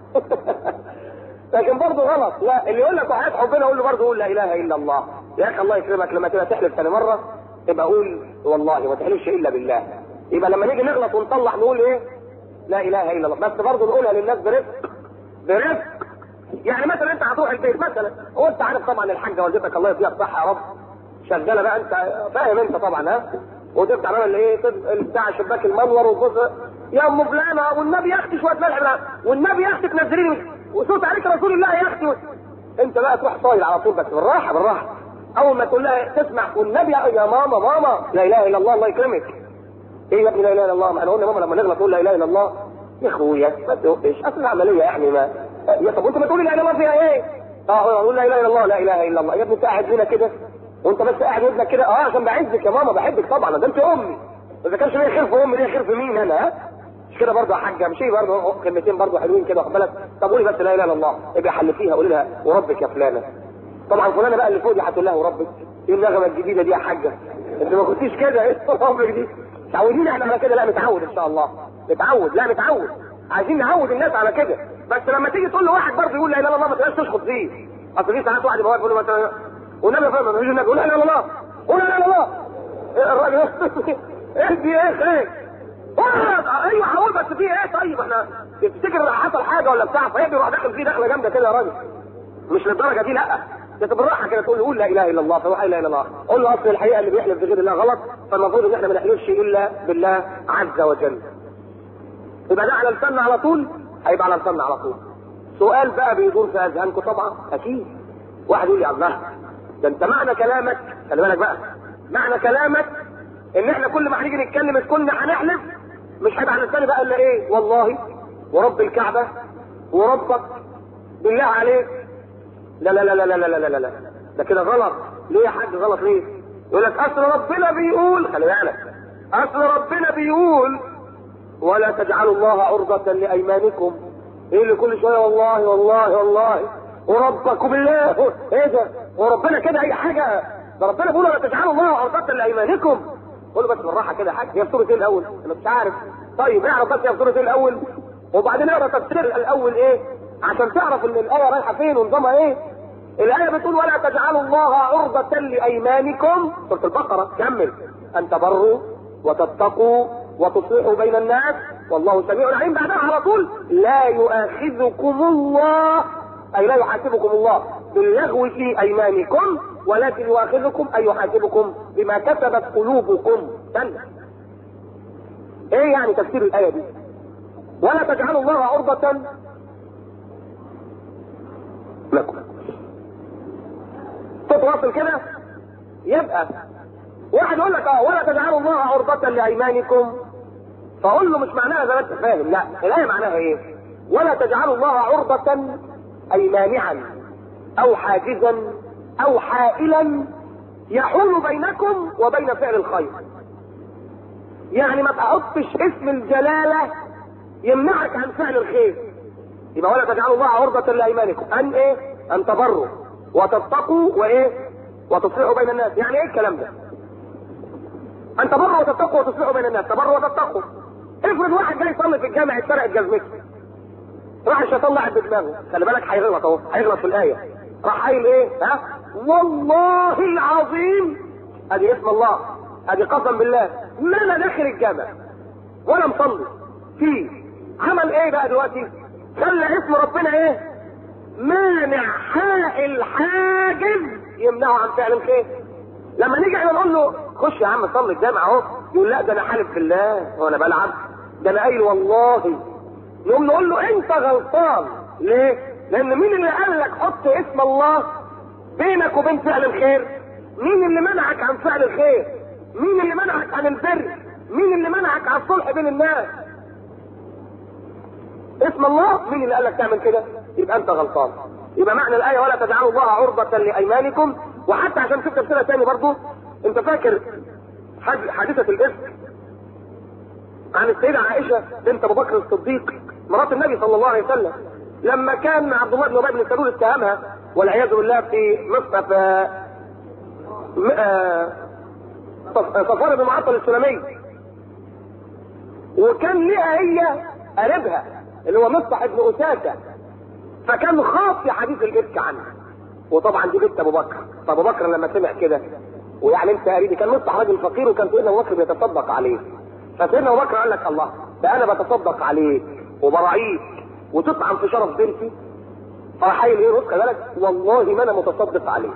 A: لكن برضه غلط لا اللي يقول لك وحياة حبنا قول له برضه قول لا اله الا الله يا اخي الله يكرمك لما تبقى تحلف ثاني مرة يبقى قول والله ما تحلفش الا بالله يبقى لما نيجي نغلط ونطلع نقول ايه لا اله الا الله بس برضه نقولها للناس برفق برفق يعني مثلا انت هتروح البيت مثلا وانت عارف طبعا الحاجه والدتك الله يديها الصحه يا رب شغاله بقى انت فاهم انت طبعا ها وتفتح بقى الايه بتاع شباك المنور وتبص يا ام فلانه والنبي يا اختي شويه ملح بقى والنبي يا اختي تنزلي لي وصوت عليك رسول الله يا اختي انت بقى تروح صايل على طول بس بالراحه بالراحه اول ما تقول لها تسمع والنبي يا ماما ماما لا اله الا الله الله يكرمك ايه يا ابني لا اله الا الله ما احنا قلنا ماما لما نغلط نقول لا اله الا الله يا اخويا ما تقولش اصل العمليه يعني ما يا طب وانت بتقول لا اله الا الله فيها ايه؟ اه اقول لا اله الا الله لا اله الا الله يا ابني انت قاعد هنا كده وانت بس قاعد ودنك كده اه عشان بعزك يا ماما بحبك طبعا ده انت امي اذا كانش ليا خير في امي ليا خير في مين انا ها؟ مش كده برضه يا حاجه مش برضه كلمتين برضه حلوين كده واخد بالك طب قولي بس لا اله الا الله ابقى حلفيها قولي لها وربك يا فلانه طبعا فلانه بقى اللي فوق دي هتقول لها وربك ايه النغمه الجديده دي يا حاجه انت ما كنتيش كده ايه ربك دي تعودينا احنا على كده لا نتعود ان شاء الله نتعود لا نتعود عايزين نعود الناس على كده بس لما تيجي تقول لواحد برضه يقول لا اله الا الله ما تبقاش تشخط فيه اصل في ساعات واحد يبقى واقف يقول له مثلا والنبي فاهم لما يجي النبي يقول لا اله الا الله قول لا اله الا الله إيه الراجل اهدي ايه ايه ايوه هقول بس في ايه طيب احنا تفتكر حصل حاجه ولا بتاع فهي بيروح داخل فيه دخله جامده كده يا راجل مش للدرجه دي لا انت بالراحه كده تقول له قول لا اله الا الله فروح لا اله الا الله قول له اصل الحقيقه اللي بيحلف بغير الله غلط فالمفروض ان احنا ما نحلفش الا بالله عز وجل يبقى ده على لساننا على طول هيبقى على لساننا على طول سؤال بقى بيدور في اذهانكم طبعا اكيد واحد يقول لي الله ده انت معنى كلامك خلي بالك بقى معنى كلامك ان احنا كل ما هنيجي نتكلم كنا هنحلف مش هيبقى على لساني بقى الا ايه والله ورب الكعبه وربك بالله عليك لا لا لا لا لا لا لا لا لا ده كده غلط ليه يا حاج غلط ليه يقول لك اصل ربنا بيقول خلي بالك اصل ربنا بيقول ولا تجعلوا الله عرضة لأيمانكم ايه اللي كل شوية والله والله والله وربكم بالله ايه ده وربنا كده اي حاجة ده ربنا بيقول ولا تجعلوا الله عرضة لأيمانكم قول له بس بالراحة كده يا حاج هي سورة ايه الأول انا مش عارف طيب اعرف بس هي سورة ايه الأول وبعدين اقرا تفسير الأول ايه عشان تعرف ان الآية رايحة فين ونظامها ايه الآية بتقول ولا تجعلوا الله عرضة لأيمانكم سورة البقرة كمل أن تبروا وتتقوا وتصلحوا بين الناس والله سميع عليم بعدها على طول لا يؤاخذكم الله أي لا يحاسبكم الله باللغو في أيمانكم ولكن يؤاخذكم أي يحاسبكم بما كسبت قلوبكم استنى ايه يعني تفسير الآية دي ولا تجعلوا الله عرضة لكم تتواصل كده يبقى واحد يقول لك اه ولا تجعلوا الله عرضة لأيمانكم فاقول له مش معناها زي ما انت فاهم لا الآية معناها ايه؟ ولا تجعلوا الله عرضة أي مانعا أو حاجزا أو حائلا يحول بينكم وبين فعل الخير. يعني ما تحطش اسم الجلالة يمنعك عن فعل الخير. يبقى ولا تجعلوا الله عرضة لأيمانكم أن ايه؟ أن تبروا وتتقوا وايه؟ وتصلحوا بين الناس، يعني ايه الكلام ده؟ أن تبروا وتتقوا وتصلحوا بين الناس، تبروا وتتقوا. افرض واحد جاي يصلي في الجامع اتسرقت جزمته. راح الشيطان لعب بدماغه، خلي بالك هيغلط اهو، هيغلط في الآية. راح قايل ايه؟ ها؟ والله العظيم ادي اسم الله، ادي قسم بالله، ما انا داخل الجامع ولا مصلي فيه. عمل ايه بقى دلوقتي؟ خلى اسم ربنا ايه؟ مانع حائل حاجز يمنعه عن فعل الخير. لما نيجي احنا نقول له خش يا عم صلي الجامع اهو يقول لا ده انا حالف بالله وانا بلعب ده انا قايل والله نقوم نقول له انت غلطان ليه؟ لان مين اللي قال لك حط اسم الله بينك وبين فعل الخير؟ مين اللي منعك عن فعل الخير؟ مين اللي منعك عن البر؟ مين اللي منعك عن الصلح بين الناس؟ اسم الله مين اللي قال لك تعمل كده؟ يبقى انت غلطان. يبقى معنى الايه ولا تجعلوا الله عرضة لايمانكم وحتى عشان شوف تفسيرها تاني برضه انت فاكر حادثة الافك عن السيدة عائشة بنت ابو بكر الصديق مرات النبي صلى الله عليه وسلم لما كان عبد الله بن ابي بن سلول اتهمها والعياذ بالله في مصنف صفوان بن معطل السلمي وكان ليها هي قريبها اللي هو مصطح بن اساسه فكان خاف في حديث الافك عنها وطبعا دي بنت ابو بكر فابو بكر لما سمع كده ويعني انت قريبي كان مصطح راجل فقير وكان سيدنا ابو بكر بيتصدق عليه فسيدنا ابو بكر قال لك الله ده انا بتصدق عليك وبراعيك وتطعن في شرف بنتي فراح قايل ايه بص بالك والله ما انا متصدق عليك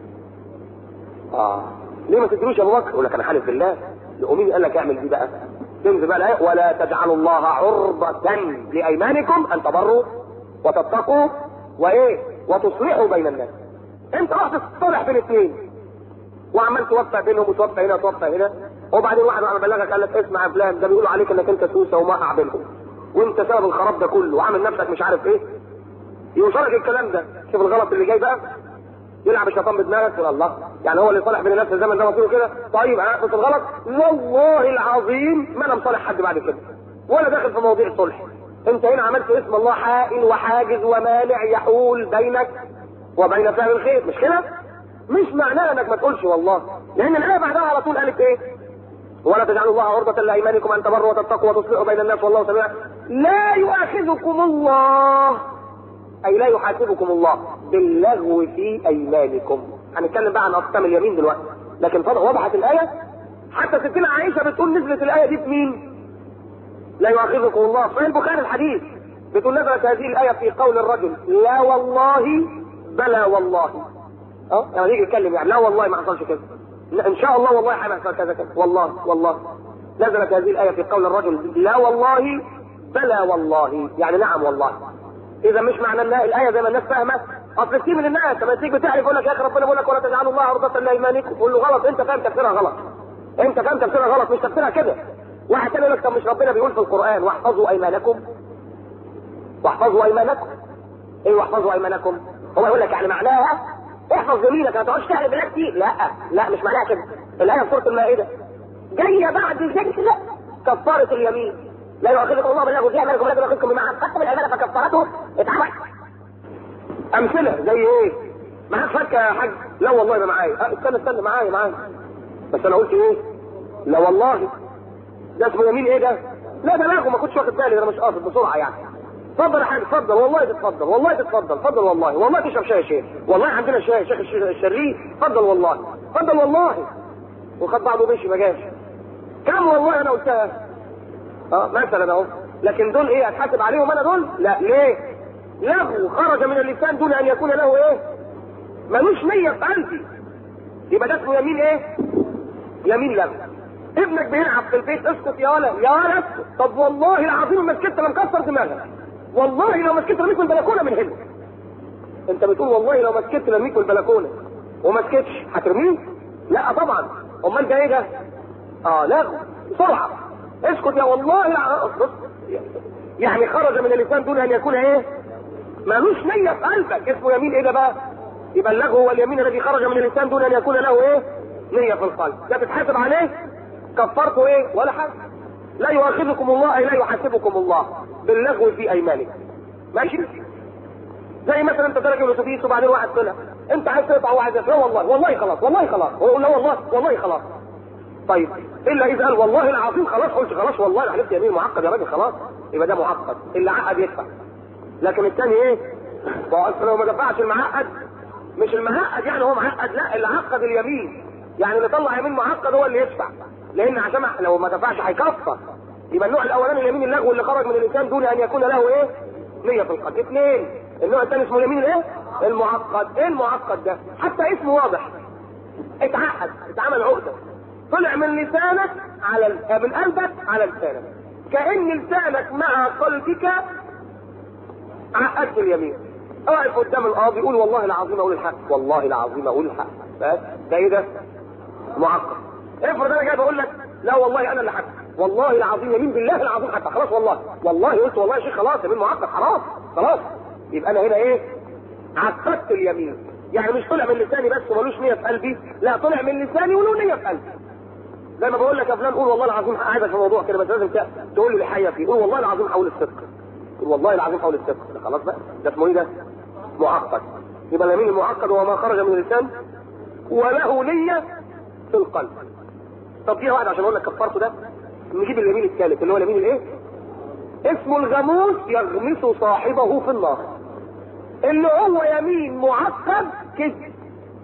A: اه ليه ما تدروش يا ابو بكر يقول لك انا حالف بالله مين قال لك اعمل دي بقى تنزل بقى الايه ولا تجعلوا الله عرضة لايمانكم ان تبروا وتتقوا وايه وتصلحوا بين الناس انت رحت تصلح بين اثنين وعمال توفق بينهم وتوفق هنا وتوفق هنا وبعدين واحد وانا بلغك قال لك اسمع يا فلان ده بيقولوا عليك انك انت سوسه ومقع بينهم وانت سبب الخراب ده كله وعامل نفسك مش عارف ايه يوصلك الكلام ده شوف الغلط اللي جاي بقى يلعب الشيطان بدماغك تقول الله يعني هو اللي صالح بين الناس في الزمن ده مصيره كده طيب ها بس الغلط والله العظيم ما انا مصالح حد بعد كده ولا داخل في مواضيع الصلح انت هنا عملت اسم الله حائل وحاجز ومانع يحول بينك وبين فعل الخير مش كده؟ مش معناه انك ما تقولش والله لان الايه بعدها على طول قالت ايه؟ ولا تجعلوا الله عرضة لايمانكم ان تبروا وتتقوا وتصلحوا بين الناس والله سميع لا يؤاخذكم الله اي لا يحاسبكم الله باللغو في ايمانكم هنتكلم بقى عن اقسام اليمين دلوقتي لكن طبعا وضحت الايه حتى ستنا عائشه بتقول نزلت الايه دي بمين؟ لا يؤاخذكم الله في البخاري الحديث بتقول نزلت هذه الايه في قول الرجل لا والله بلى والله اه يعني يجي يتكلم يعني لا والله ما حصلش كده ان شاء الله والله هيحصل كذا كذا والله والله نزلت هذه الايه في قول الرجل لا والله بلى والله يعني نعم والله اذا مش معنى ان الايه زي ما الناس فاهمه اصل كتير من الناس لما تيجي بتعرف يقول لك يا اخي ربنا بيقول لك ولا تجعلوا الله عرضة لايمانكم تقول له غلط انت فاهم تفسيرها غلط انت فاهم تفسيرها غلط مش تفسيرها كده واحد تاني يقول لك طب مش ربنا بيقول في القران واحفظوا ايمانكم واحفظوا ايمانكم ايه واحفظوا ايمانكم هو يقول لك يعني معناها احفظ يمينك ما تقعدش تحلف بالله كتير لا لا مش معناها كده الايه في سوره المائده جايه بعد ذكر كفاره اليمين لا يؤاخذكم الله بالله فيها مالكم لا يؤاخذكم بما عقدتم الايمان فكفارته اتعمل امثله زي ايه؟ معاك فكه يا حاج لا والله ما معايا أه استنى استنى معايا معايا بس انا قلت ايه؟ لا والله ده اسمه يمين ايه ده؟ لا ده لغو ما كنتش واخد بالي انا مش قاصد بسرعه يعني اتفضل يا حاج اتفضل والله تتفضل والله تتفضل اتفضل والله والله تشرب شاي يا شيخ والله عندنا شاي شيخ الشريف اتفضل والله اتفضل والله وخد بعضه مشي ما جاش كم والله انا قلتها اه مثلا اهو لكن دول ايه اتحاسب عليهم انا دول لا ليه لغو خرج من اللسان دون ان يكون له ايه ملوش نية في قلبي يبقى ده اسمه يمين ايه يمين لغو ابنك بيلعب في البيت اسكت يا ولد يا ولد اسكت طب والله العظيم ما سكت انا مكسر دماغك والله لو ما سكت رميك من البلكونه من هنا انت بتقول والله لو ما سكت رميك من البلكونه وما سكتش هترميه لا طبعا امال ده ايه ده اه لغو بسرعه اسكت يا والله لا يعني خرج من اللسان دون ان يكون ايه مالوش نية في قلبك اسمه يمين ايه ده بقى يبقى اللغو هو اليمين الذي خرج من اللسان دون ان يكون له ايه نية في القلب ده تتحاسب عليه كفرته ايه ولا حاجة لا يؤاخذكم الله اي لا يحاسبكم الله باللغو في ايمانكم ماشي زي مثلا انت تركب الاتوبيس وبعدين واحد طلع انت عايز تقطع واحد لا والله والله خلاص والله خلاص هو يقول لا والله والله خلاص طيب الا اذا قال والله العظيم خلاص قلت خلاص والله انا حلفت يمين معقد يا راجل خلاص يبقى ده معقد اللي عقد يدفع لكن الثاني ايه؟ لو ما دفعش المعقد مش المعقد يعني هو معقد لا اللي عقد اليمين يعني اللي طلع يمين معقد هو اللي يدفع لان عشان لو ما دفعش هيكفر يبقى النوع الاولاني اليمين اللغو اللي خرج من الانسان دون ان يكون له ايه؟ نية في القلب اثنين النوع الثاني اسمه اليمين الايه؟ المعقد ايه المعقد ده؟ حتى اسمه واضح اتعقد اتعمل عقده طلع من لسانك على من قلبك على لسانك كأن لسانك مع قلبك عقدت اليمين واقف قدام القاضي يقول والله العظيم اقول الحق والله العظيم اقول الحق بس ده ايه ده؟ معقد افرض انا جاي بقول لك لا والله انا اللي حق والله العظيم يمين بالله العظيم حتى خلاص والله والله قلت والله يا شيخ خلاص يمين معقد خلاص خلاص يبقى انا هنا ايه؟ عقدت اليمين يعني مش طلع من لساني بس ومالوش نيه في قلبي لا طلع من لساني وله نيه في قلبي زي ما بقول لك يا فلان قول والله العظيم عايزك في موضوع كده بس لازم تقول لي الحقيقه فيه قول والله العظيم حول الصدق قول والله العظيم حول الصدق ده خلاص بقى ده اسمه ايه ده؟ معقد يبقى اليمين المعقد هو ما خرج من اللسان وله نيه في القلب طب دي واحد عشان اقول لك كفارته ده نجيب اليمين الثالث اللي هو اليمين الايه؟ اسمه الغموس يغمس صاحبه في النار اللي هو يمين معقد كذب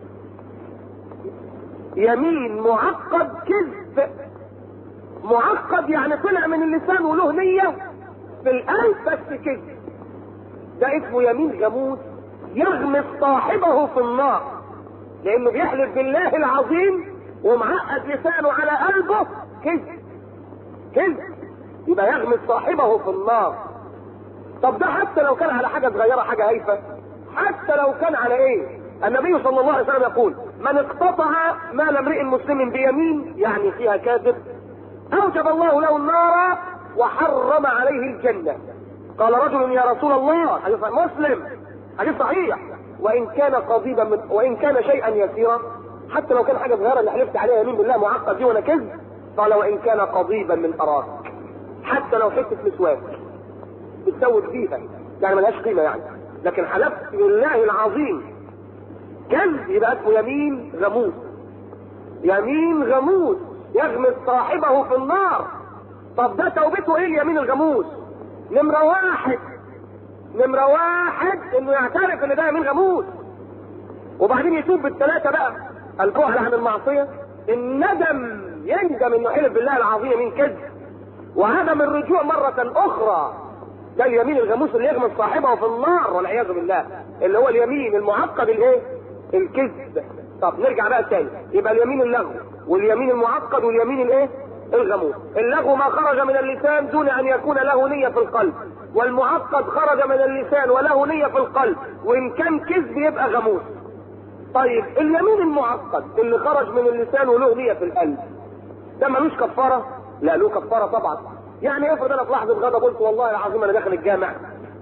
A: يمين معقد كذب معقد يعني طلع من اللسان وله نية في القلب بس كذب ده اسمه يمين غموس يغمس صاحبه في النار لانه بيحلف بالله العظيم ومعقد لسانه على قلبه كذب كذب يبقى يغمس صاحبه في النار طب ده حتى لو كان على حاجه صغيره حاجه هايفه حتى لو كان على ايه النبي صلى الله عليه وسلم يقول من اقتطع مال امرئ مسلم بيمين يعني فيها كاذب اوجب الله له النار وحرم عليه الجنه قال رجل يا رسول الله حديث مسلم حديث صحيح وان كان قضيبا من وان كان شيئا يسيرا حتى لو كان حاجه صغيره اللي حلفت عليها يمين بالله معقد دي وانا كذب قال وان كان قضيبا من اراك حتى لو حته مسواك بتسود فيها يعني ملهاش قيمه يعني لكن حلفت بالله العظيم كذب يبقى اسمه يمين غموس يمين غموس يغمس صاحبه في النار طب ده توبته ايه اليمين الغموس نمرة واحد نمرة واحد انه يعترف ان ده يمين غموس وبعدين يتوب بالثلاثة بقى البعد عن المعصية الندم يندم انه حلف بالله العظيم يمين كذب وعدم الرجوع مرة اخرى ده اليمين الغموس اللي يغمس صاحبه في النار والعياذ بالله اللي هو اليمين المعقد الايه الكذب طب نرجع بقى تاني يبقى اليمين اللغو واليمين المعقد واليمين الايه الغموس اللغو ما خرج من اللسان دون ان يكون له نية في القلب والمعقد خرج من اللسان وله نية في القلب وان كان كذب يبقى غموس طيب اليمين المعقد اللي خرج من اللسان وله نية في القلب ده ملوش كفارة لا له كفارة طبعا يعني افرض انا في لحظة غضب قلت والله العظيم انا داخل الجامع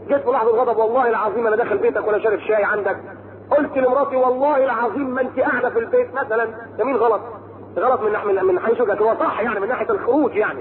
A: جيت في لحظه غضب والله العظيم انا داخل بيتك ولا شارب شاي عندك قلت لمراتي والله العظيم ما انت قاعده في البيت مثلا ده مين غلط؟ غلط من من من حيث لكن هو صح يعني من ناحيه الخروج يعني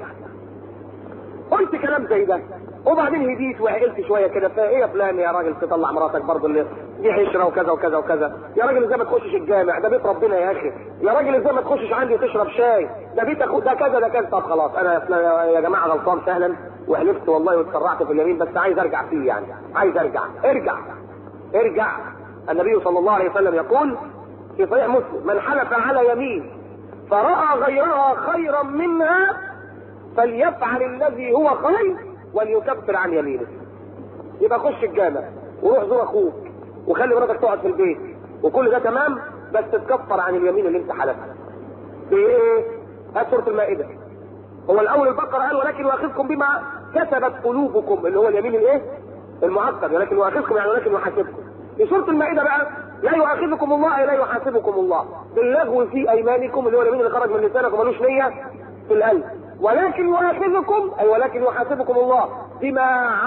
A: قلت كلام زي ده وبعدين هديت وعقلت شويه كده فايه يا فلان يا راجل تطلع مراتك برضه اللي دي عشره وكذا وكذا وكذا يا راجل ازاي ما تخشش الجامع ده بيت ربنا يا اخي يا راجل ازاي ما تخشش عندي تشرب شاي ده بيت أخو ده كذا ده كذا طب خلاص انا يا فلان يا جماعه غلطان فعلا وحلفت والله واتسرعت في اليمين بس عايز ارجع فيه يعني عايز ارجع ارجع ارجع النبي صلى الله عليه وسلم يقول في صحيح مسلم من حلف على يمين فرأى غيرها خيرا منها فليفعل الذي هو خير وليكفر عن يمينه يبقى خش الجامع وروح زور اخوك وخلي مراتك تقعد في البيت وكل ده تمام بس تتكفر عن اليمين اللي انت حلفتها بايه هات سوره المائده هو الاول البقره قال ولكن يؤاخذكم بما كسبت قلوبكم اللي هو اليمين الايه المعقد ولكن يؤاخذكم يعني ولكن يحاسبكم في سوره المائده بقى لا يؤاخذكم الله اي لا يحاسبكم الله باللغو في ايمانكم اللي هو اليمين اللي خرج من لسانك وملوش نيه في القلب ولكن يؤاخذكم اي ولكن يحاسبكم الله بما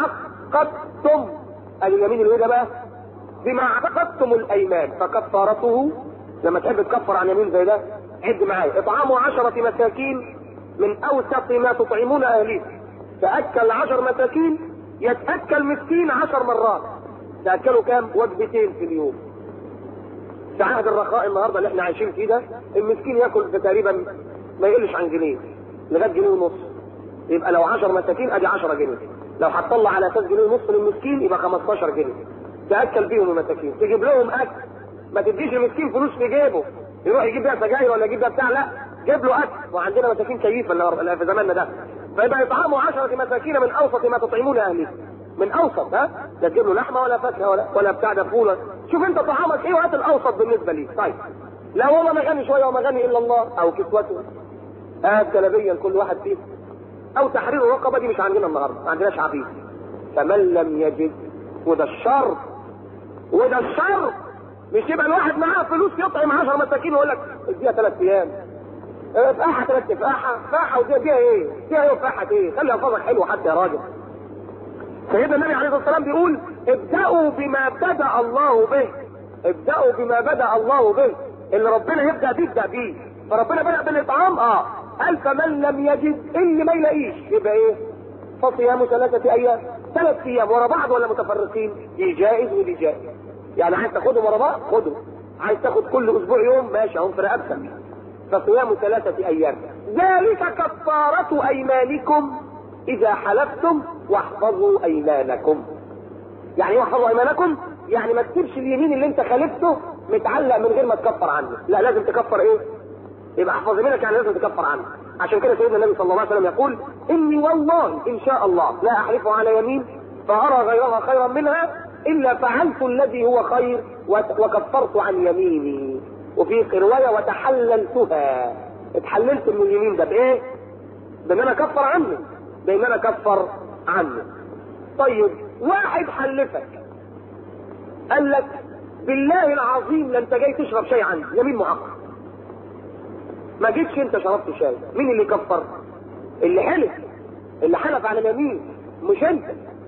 A: عقدتم اليمين اللي ده بقى بما عقدتم الايمان فكفارته لما تحب تكفر عن يمين زي ده عد معايا اطعام عشرة مساكين من اوسط ما تطعمون اهليك تاكل عشر مساكين يتاكل مسكين عشر مرات تاكلوا كام وجبتين في اليوم في عهد الرخاء النهارده اللي احنا عايشين فيه ده المسكين ياكل في تقريبا ما يقلش عن جنيه لغايه جنيه ونص يبقى لو 10 مساكين ادي 10 جنيه لو هتطلع على اساس جنيه ونص للمسكين يبقى 15 جنيه تاكل بيهم المساكين تجيب لهم اكل ما تديش المسكين فلوس في جيبه يروح يجيب بيها سجاير ولا يجيب بيها بتاع لا جيب له اكل وعندنا مساكين كيفه اللي في زماننا ده فيبقى يطعموا 10 مساكين من اوسط ما تطعمون اهليكم من اوسط ها لا تجيب له لحمه ولا فاكهه ولا ولا بتاع ده فول شوف انت طعامك ايه وهات الاوسط بالنسبه ليك طيب لا والله ما غني شويه وما غني الا الله او كسوته هات جلبيه لكل واحد فيهم او تحرير الرقبه دي مش عندنا النهارده ما عندناش عبيد فمن لم يجد وده الشر وده الشر مش يبقى الواحد معاه فلوس يطعم 10 مساكين ويقول لك اديها ثلاث ايام فاحه ثلاث فاحه فاحه ودي اديها ايه؟ اديها ايه وفاحه ايه؟ خلي الفاظك حلوه حتى يا راجل سيدنا النبي عليه الصلاه والسلام بيقول ابدأوا بما بدأ الله به ابدأوا بما بدأ الله به اللي ربنا يبدأ بيه يبدأ بيه فربنا بدأ بالاطعام اه قال فمن لم يجد اللي ما يلاقيش يبقى ايه؟ فصيام ثلاثة ايام ثلاث ايام ورا بعض ولا متفرقين؟ دي جائز ودي جائز يعني عايز تاخدهم ورا بعض خدهم عايز تاخد كل اسبوع يوم ماشي اهو في رقبتك فصيام ثلاثة ايام ذلك كفارة ايمانكم اذا حلفتم واحفظوا ايمانكم يعني ايه واحفظوا ايمانكم يعني ما تسيبش اليمين اللي انت خالفته متعلق من غير ما تكفر عنه لا لازم تكفر ايه يبقى احفظ يمينك يعني لازم تكفر عنه عشان كده سيدنا النبي صلى الله عليه وسلم يقول اني والله ان شاء الله لا احلف على يمين فارى غيرها خيرا منها الا فعلت الذي هو خير وكفرت عن يميني وفي روايه وتحللتها اتحللت من اليمين ده بايه بان انا اكفر عنه بان انا اكفر عنه طيب واحد حلفك قال لك بالله العظيم لا انت جاي تشرب شاي عندي يمين معقد ما جيتش انت شربت شاي مين اللي كفر اللي حلف اللي حلف على اليمين مش انت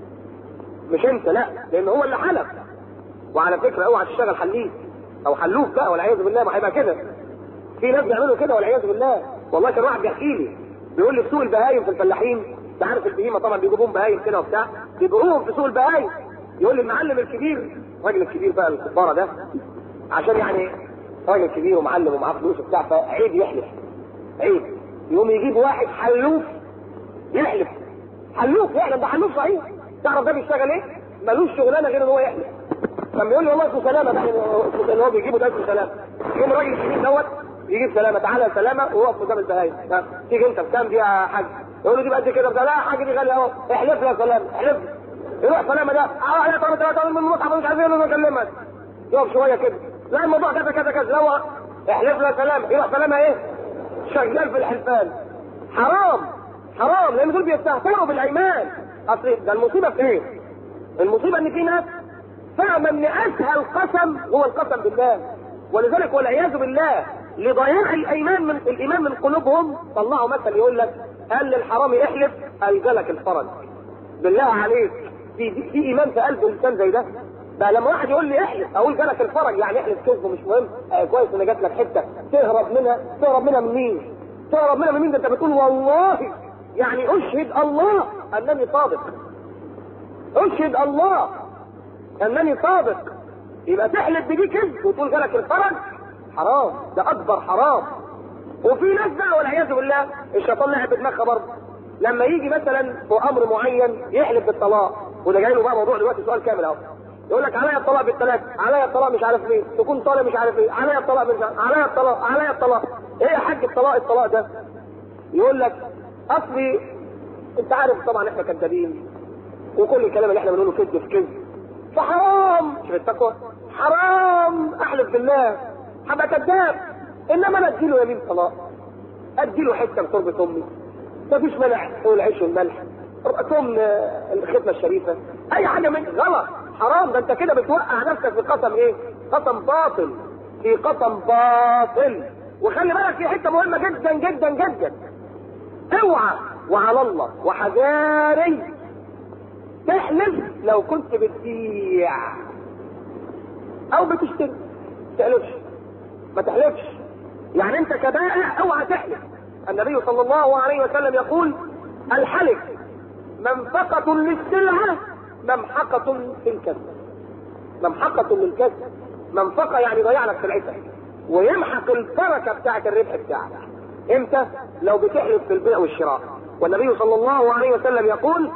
A: مش انت لا لان هو اللي حلف وعلى فكره اوعى تشتغل حليف او حلوف بقى والعياذ بالله ما هيبقى كده في ناس بيعملوا كده والعياذ بالله والله كان واحد بيحكي لي بيقول لي في سوق البهايم في الفلاحين انت عارف البهيمه طبعا بيجيبوهم بهايم كده وبتاع بيبيعوهم في سوق البهايم يقول لي المعلم الكبير الراجل الكبير بقى الكباره ده عشان يعني راجل كبير ومعلم ومعاه فلوس وبتاع فعيب يحلف عيب يقوم يجيب واحد حلوف يحلف حلوف يعلم ده حلوف صحيح تعرف ده بيشتغل ايه؟ ملوش شغلانه غير ان هو يحلف كان بيقول لي والله اسمه سلامه ده اللي هو بيجيبه ده اسمه سلامه يقوم الراجل الكبير دوت يجيب سلامه تعالى يا سلامه ويقف قدام البهايم تيجي انت بكام دي يا حاج يقول له دي بقد كده لا حاجه دي غاليه اهو احلف لي يا سلامه احلف لي يروح سلامه ده اه يا ترى ثلاثه من المصحف مش عايزين انا اكلمك يقف شويه كده لا الموضوع كذا كذا كذا لو احلف لي يا سلامه يروح سلامه ايه شغال في الحلفان حرام حرام لان دول بيستهتروا بالايمان اصل ده المصيبه في ايه؟ المصيبه ان في ناس فاهمه ان اسهل قسم هو القسم بالله ولذلك والعياذ بالله لضياع الايمان من الايمان من قلوبهم طلعوا مثل يقول لك قال للحرامي احلف الجلك الفرج بالله عليك في في ايمان في قلب الانسان زي ده بقى لما واحد يقول لي احلف اقول جالك الفرج يعني احلف كذب مش مهم آه كويس ان جات لك حته تهرب منها تهرب منها من مين؟ تهرب منها من مين ده انت بتقول والله يعني اشهد الله انني صادق اشهد الله انني صادق يبقى تحلف بدي كذب وتقول جالك الفرج حرام ده اكبر حرام وفي ناس بقى والعياذ بالله الشيطان لعب بدماغها برضه لما يجي مثلا في امر معين يحلف بالطلاق وده جاي له بقى موضوع دلوقتي سؤال كامل اهو يقول لك عليا الطلاق بالثلاث عليا الطلاق مش عارف مين تكون طالع مش عارف ايه عليا الطلاق مش عارف عليا الطلاق عليا الطلاق ايه يا حاج الطلاق الطلاق ده يقول لك اصلي انت عارف طبعا احنا كذابين وكل الكلام اللي احنا بنقوله كذب في كذب فحرام شوف التقوى حرام احلف بالله هبقى كذاب انما انا اديله يمين طلاق اديله حته من تربه امي مفيش مانع تقول العيش والملح ثم الختمه الشريفه اي حاجه من غلط حرام ده انت كده بتوقع نفسك في قسم ايه قسم باطل في قسم باطل وخلي بالك في حته مهمه جدا جدا جدا اوعى وعلى الله وحذاري تحلف لو كنت بتبيع او بتشتري ما تحلفش ما تحلفش يعني انت كبائع اوعى تحلف النبي صلى الله عليه وسلم يقول الحلف منفقة للسلعة ممحقة في الكسب ممحقة للكسب منفقة يعني ضيع لك سلعتك ويمحق البركة بتاعت الربح بتاعك امتى لو بتحلف في البيع والشراء والنبي صلى الله عليه وسلم يقول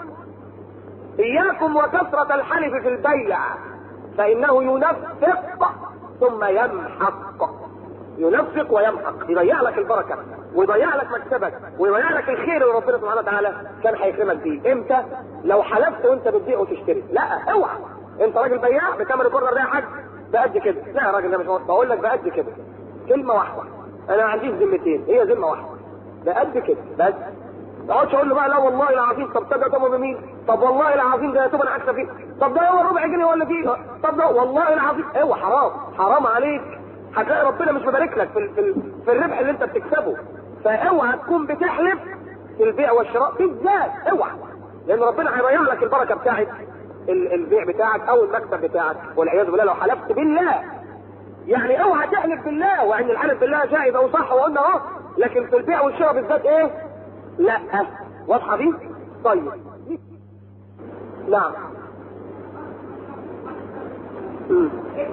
A: اياكم وكثرة الحلف في البيع فانه ينفق ثم يمحق ينفق ويمحق يضيع لك البركة ويضيع لك مكسبك ويضيع لك الخير اللي ربنا سبحانه وتعالى كان هيكرمك بيه امتى لو حلفت وانت بتبيع وتشتري لا اوعى انت راجل بياع بكاميرا كورنر ده يا حاج بقد كده لا يا راجل ده مش بقول لك بقد كده كلمة واحدة انا ما عنديش ذمتين هي ذمة واحدة بقد كده بس ما اقعدش اقول له بقى لا والله العظيم طب ده طب بمين طب والله العظيم ده يا انا عكسه فيه طب ده هو ربع جنيه ولا فيه طب ده والله العظيم ايوه حرام حرام عليك هتلاقي ربنا مش مبارك لك في, في, في الربح اللي انت بتكسبه فاوعى تكون بتحلف في البيع والشراء بالذات اوعى لان ربنا هيضيع لك البركه بتاعت البيع بتاعك او المكسب بتاعك والعياذ بالله لو حلفت بالله يعني اوعى تحلف بالله وان الحلف بالله جائز او صح وقلنا اهو لكن في البيع والشراء بالذات ايه؟ لا واضحه دي؟ طيب نعم مم.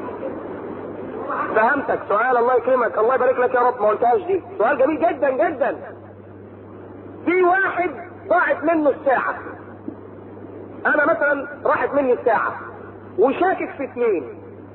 A: فهمتك سؤال الله يكرمك الله يبارك لك يا رب ما قلتهاش دي سؤال جميل جدا جدا في واحد ضاعت منه الساعة انا مثلا راحت مني الساعة وشاكك في اثنين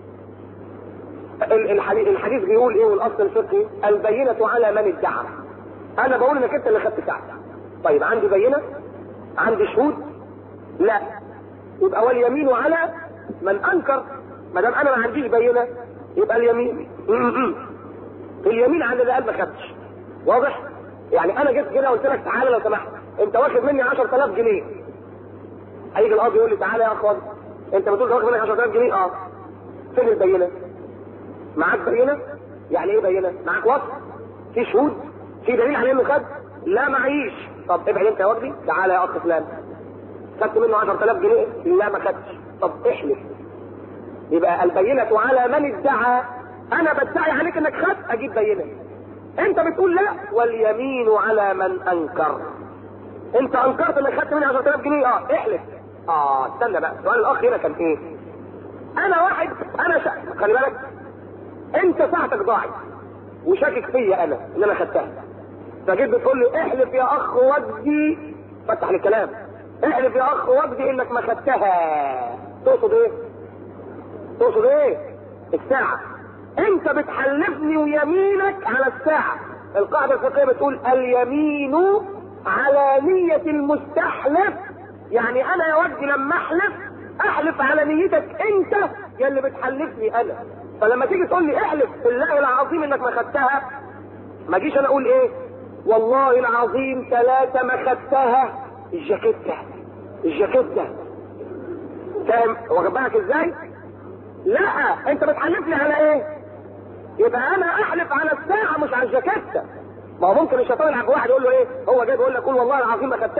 A: الحديث, الحديث بيقول ايه والاصل الفقهي البينة على من ادعى انا بقول انك انت اللي خدت ساعتك طيب عندي بينة عندي شهود لا يبقى واليمين على من انكر ما دام انا ما عنديش بينة يبقى اليمين اليمين على اللي قال ما خدش واضح يعني انا جيت كده قلت لك تعالى لو سمحت انت واخد مني 10000 جنيه هيجي القاضي يقول لي تعالى يا اخوان انت بتقول واخد مني 10000 جنيه اه فين البينه معاك بينه يعني ايه بينه معاك وصف في شهود في دليل على انه خد لا معيش طب ابعد انت يا وجدي تعالى يا اخ فلان خدت منه 10000 جنيه لا ما خدش طب احلف يبقى البينة على من ادعى انا بدعي عليك انك خدت اجيب بينة انت بتقول لا واليمين على من انكر انت انكرت انك خدت مني 10000 جنيه اه احلف اه استنى بقى سؤال الاخ هنا كان ايه انا واحد انا شا... خلي بالك انت ساعتك ضاعت وشاكك فيا انا ان انا خدتها فجيت بتقول لي احلف يا اخ وجدي فتح لي الكلام احلف يا اخ وجدي انك ما خدتها تقصد ايه تقصد ايه الساعة انت بتحلفني ويمينك على الساعة القاعدة الفقهية بتقول اليمين على نية المستحلف يعني انا يا وجدي لما احلف احلف على نيتك انت يا اللي بتحلفني انا فلما تيجي تقول لي احلف بالله العظيم انك ما خدتها ما جيش انا اقول ايه والله العظيم ثلاثة ما خدتها الجاكيتة الجاكيتة فاهم واخد بالك ازاي؟ لا انت بتحلف لي على ايه يبقى انا احلف على الساعة مش على الجاكيتة ما هو ممكن الشيطان يلعب واحد يقول له ايه هو جاي بيقول لك قول والله العظيم ما خدتها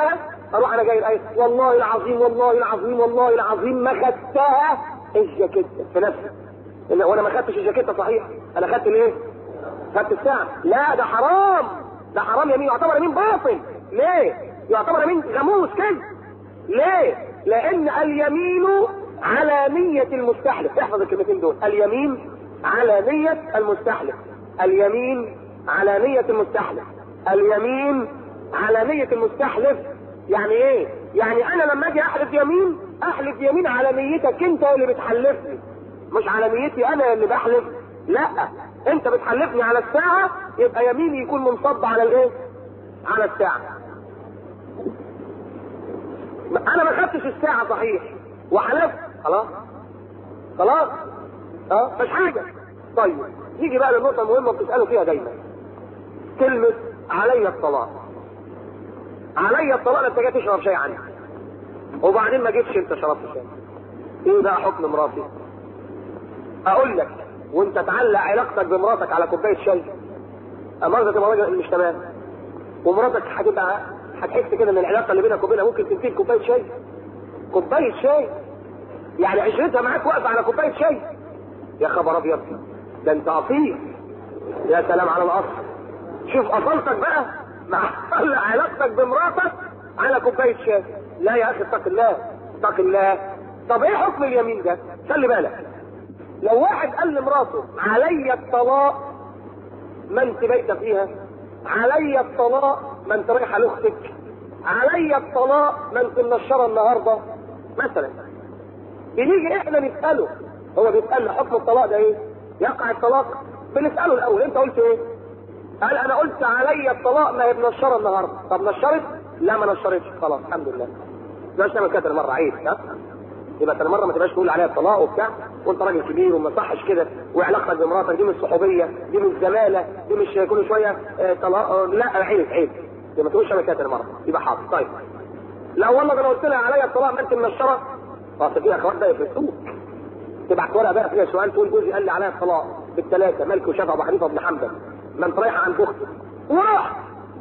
A: اروح انا جاي الايه والله العظيم والله العظيم والله العظيم ما خدتها الجاكيته في نفسي وانا ما خدتش الجاكيته صحيح انا خدت الايه؟ خدت الساعه لا ده حرام ده حرام يمين يعتبر يمين باطل ليه؟ يعتبر يمين غموس كده ليه؟ لان اليمين على نية المستحلف احفظ الكلمتين دول اليمين على نية المستحلف اليمين على نية المستحلف اليمين على نية المستحلف يعني ايه يعني انا لما اجي احلف يمين احلف يمين على نيتك انت اللي بتحلفني مش على نيتي انا اللي بحلف لا انت بتحلفني على الساعة يبقى يميني يكون منصب على الايه على الساعة انا ما خدتش الساعة صحيح وحلفت خلاص خلاص اه مش حاجة طيب نيجي بقى للنقطة المهمة بتسألوا فيها دايما كلمة علي الطلاق علي الطلاق انت جاي تشرب شاي عني وبعدين ما جيتش انت شربت شاي ايه بقى حكم مراتي اقول لك وانت تعلق علاقتك بمراتك على كوبايه شاي مراتك تبقى راجل مش تمام ومراتك هتبقى هتحس كده ان العلاقه اللي بينك وبينها ممكن تنتهي كوبايه شاي كوبايه شاي يعني عشرتها معاك واقفه على كوبايه شاي يا خبر ابيض ده انت اصيل يا سلام على الاصل شوف اصلتك بقى مع علاقتك بمراتك على كوبايه شاي لا يا اخي اتق الله اتق الله طب ايه حكم اليمين ده خلي بالك لو واحد قال لمراته علي الطلاق ما انت بيت فيها علي الطلاق ما انت رايحه لاختك علي الطلاق ما انت منشره النهارده مثلا بنيجي احنا نساله هو بيسالنا حكم الطلاق ده ايه يقع الطلاق بنساله الاول انت قلت ايه قال انا قلت علي الطلاق ما هي منشره النهارده طب نشرت لا ما نشرتش خلاص الحمد لله مش نعمل كده مره عيب ها يبقى انت مره ما تبقاش تقول عليها الطلاق وبتاع وانت راجل كبير وما صحش كده وعلاقتك بمراتك دي مش صحوبيه دي مش زماله دي مش كل شويه اه طلاق اه لا عيب عيب يبقى ما تقولش انا كده مره يبقى حاضر طيب لا والله ده انا قلت لها عليا الطلاق ما انت منشره اصل في اخوات بقى يفلسوك تبعت ورقه بقى فيها سؤال تقول جوزي قال لي عليا الطلاق بالثلاثه مالك وشافع ابو حنيفه بن حنبل ما انت رايحه عند اختك ورحت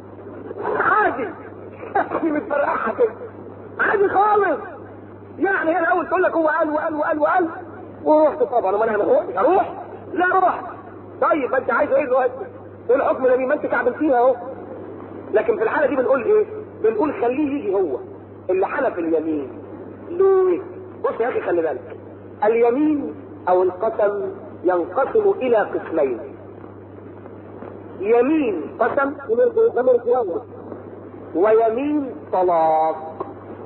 A: عادي متفرقعه كده عادي خالص يعني هي الاول تقول لك هو قال وقال وقال وقال ورحت طبعا امال انا اروح لا روح طيب ما انت عايز ايه دلوقتي ايه الحكم الذي ما انت كعبلتيها اهو لكن في الحاله دي بنقول ايه بنقول خليه يجي هو اللي حلف اليمين ليه بص يا اخي خلي بالك اليمين او القسم ينقسم الى قسمين يمين قسم ويمين طلاق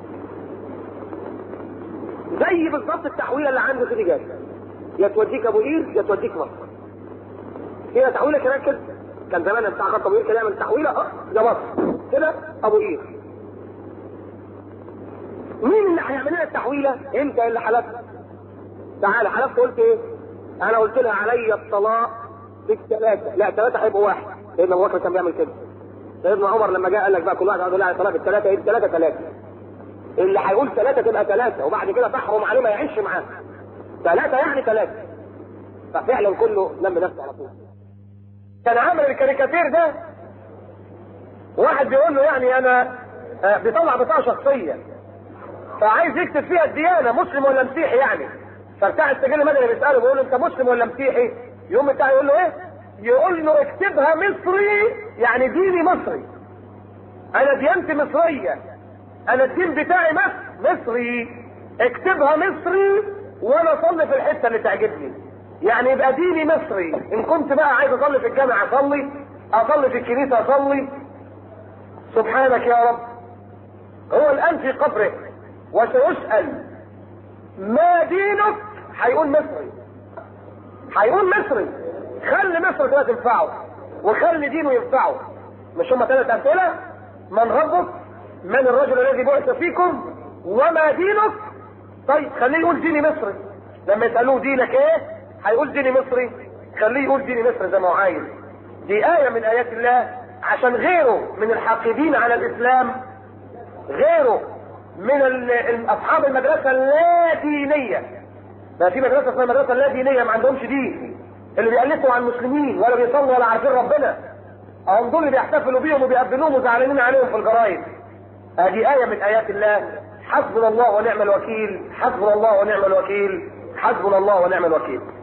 A: زي بالظبط التحويله اللي عندك دي جايه يا توديك ابو قير يا توديك مصر هنا تحويله كمان كده كان زمان بتاع خط ابو قير كان يعمل تحويله اه ده مصر كده ابو قير مين اللي هيعمل لنا التحويله انت اللي حلفت تعالى حلفت قلت ايه انا قلت لها علي الطلاق بالثلاثه لا ثلاثه هيبقوا واحد سيدنا ابو بكر كان بيعمل كده سيدنا عمر لما جاء قال لك بقى كل واحد يقول لها الطلاق بالثلاثه ايه الثلاثه ثلاثه اللي هيقول ثلاثة تبقى ثلاثة وبعد كده تحرم عليه ما يعيش معاه ثلاثة يعني ثلاثة ففعلا كله لم نفسه على طول كان عمل الكاريكاتير ده واحد بيقول له يعني انا بيطلع بطاقة شخصية فعايز يكتب فيها الديانة مسلم ولا مسيحي يعني فبتاع السجل المدني بيسأله بيقول له انت مسلم ولا مسيحي يقوم بتاعه يقول له ايه يقول له اكتبها مصري يعني ديني مصري انا ديانتي مصرية انا الدين بتاعي مصر مصري اكتبها مصري وانا اصلي في الحته اللي تعجبني يعني يبقى ديني مصري ان كنت بقى عايز اصلي في الجامع اصلي اصلي في الكنيسه اصلي سبحانك يا رب هو الان في قبره وسيسال ما دينك هيقول مصري هيقول مصري خلي مصر كده تنفعه وخلي دينه ينفعه مش هما ثلاث اسئله من ربك من الرجل الذي بعث فيكم وما دينك طيب خليه يقول ديني مصري لما يسألوه دينك ايه هيقول ديني مصري خليه يقول ديني مصري زي ما هو عايز دي آية من آيات الله عشان غيره من الحاقدين على الإسلام غيره من أصحاب المدرسة اللا دينية ما في مدرسة اسمها مدرسة لا دينية ما عندهمش دين اللي بيألفوا عن المسلمين ولا بيصلوا ولا عارفين ربنا هم دول اللي بيحتفلوا بيهم وبيقبلوهم وزعلانين عليهم في الجرايد هذه آية من آيات الله حسبنا الله ونعم الوكيل حسبنا الله ونعم الوكيل حسبنا الله ونعم الوكيل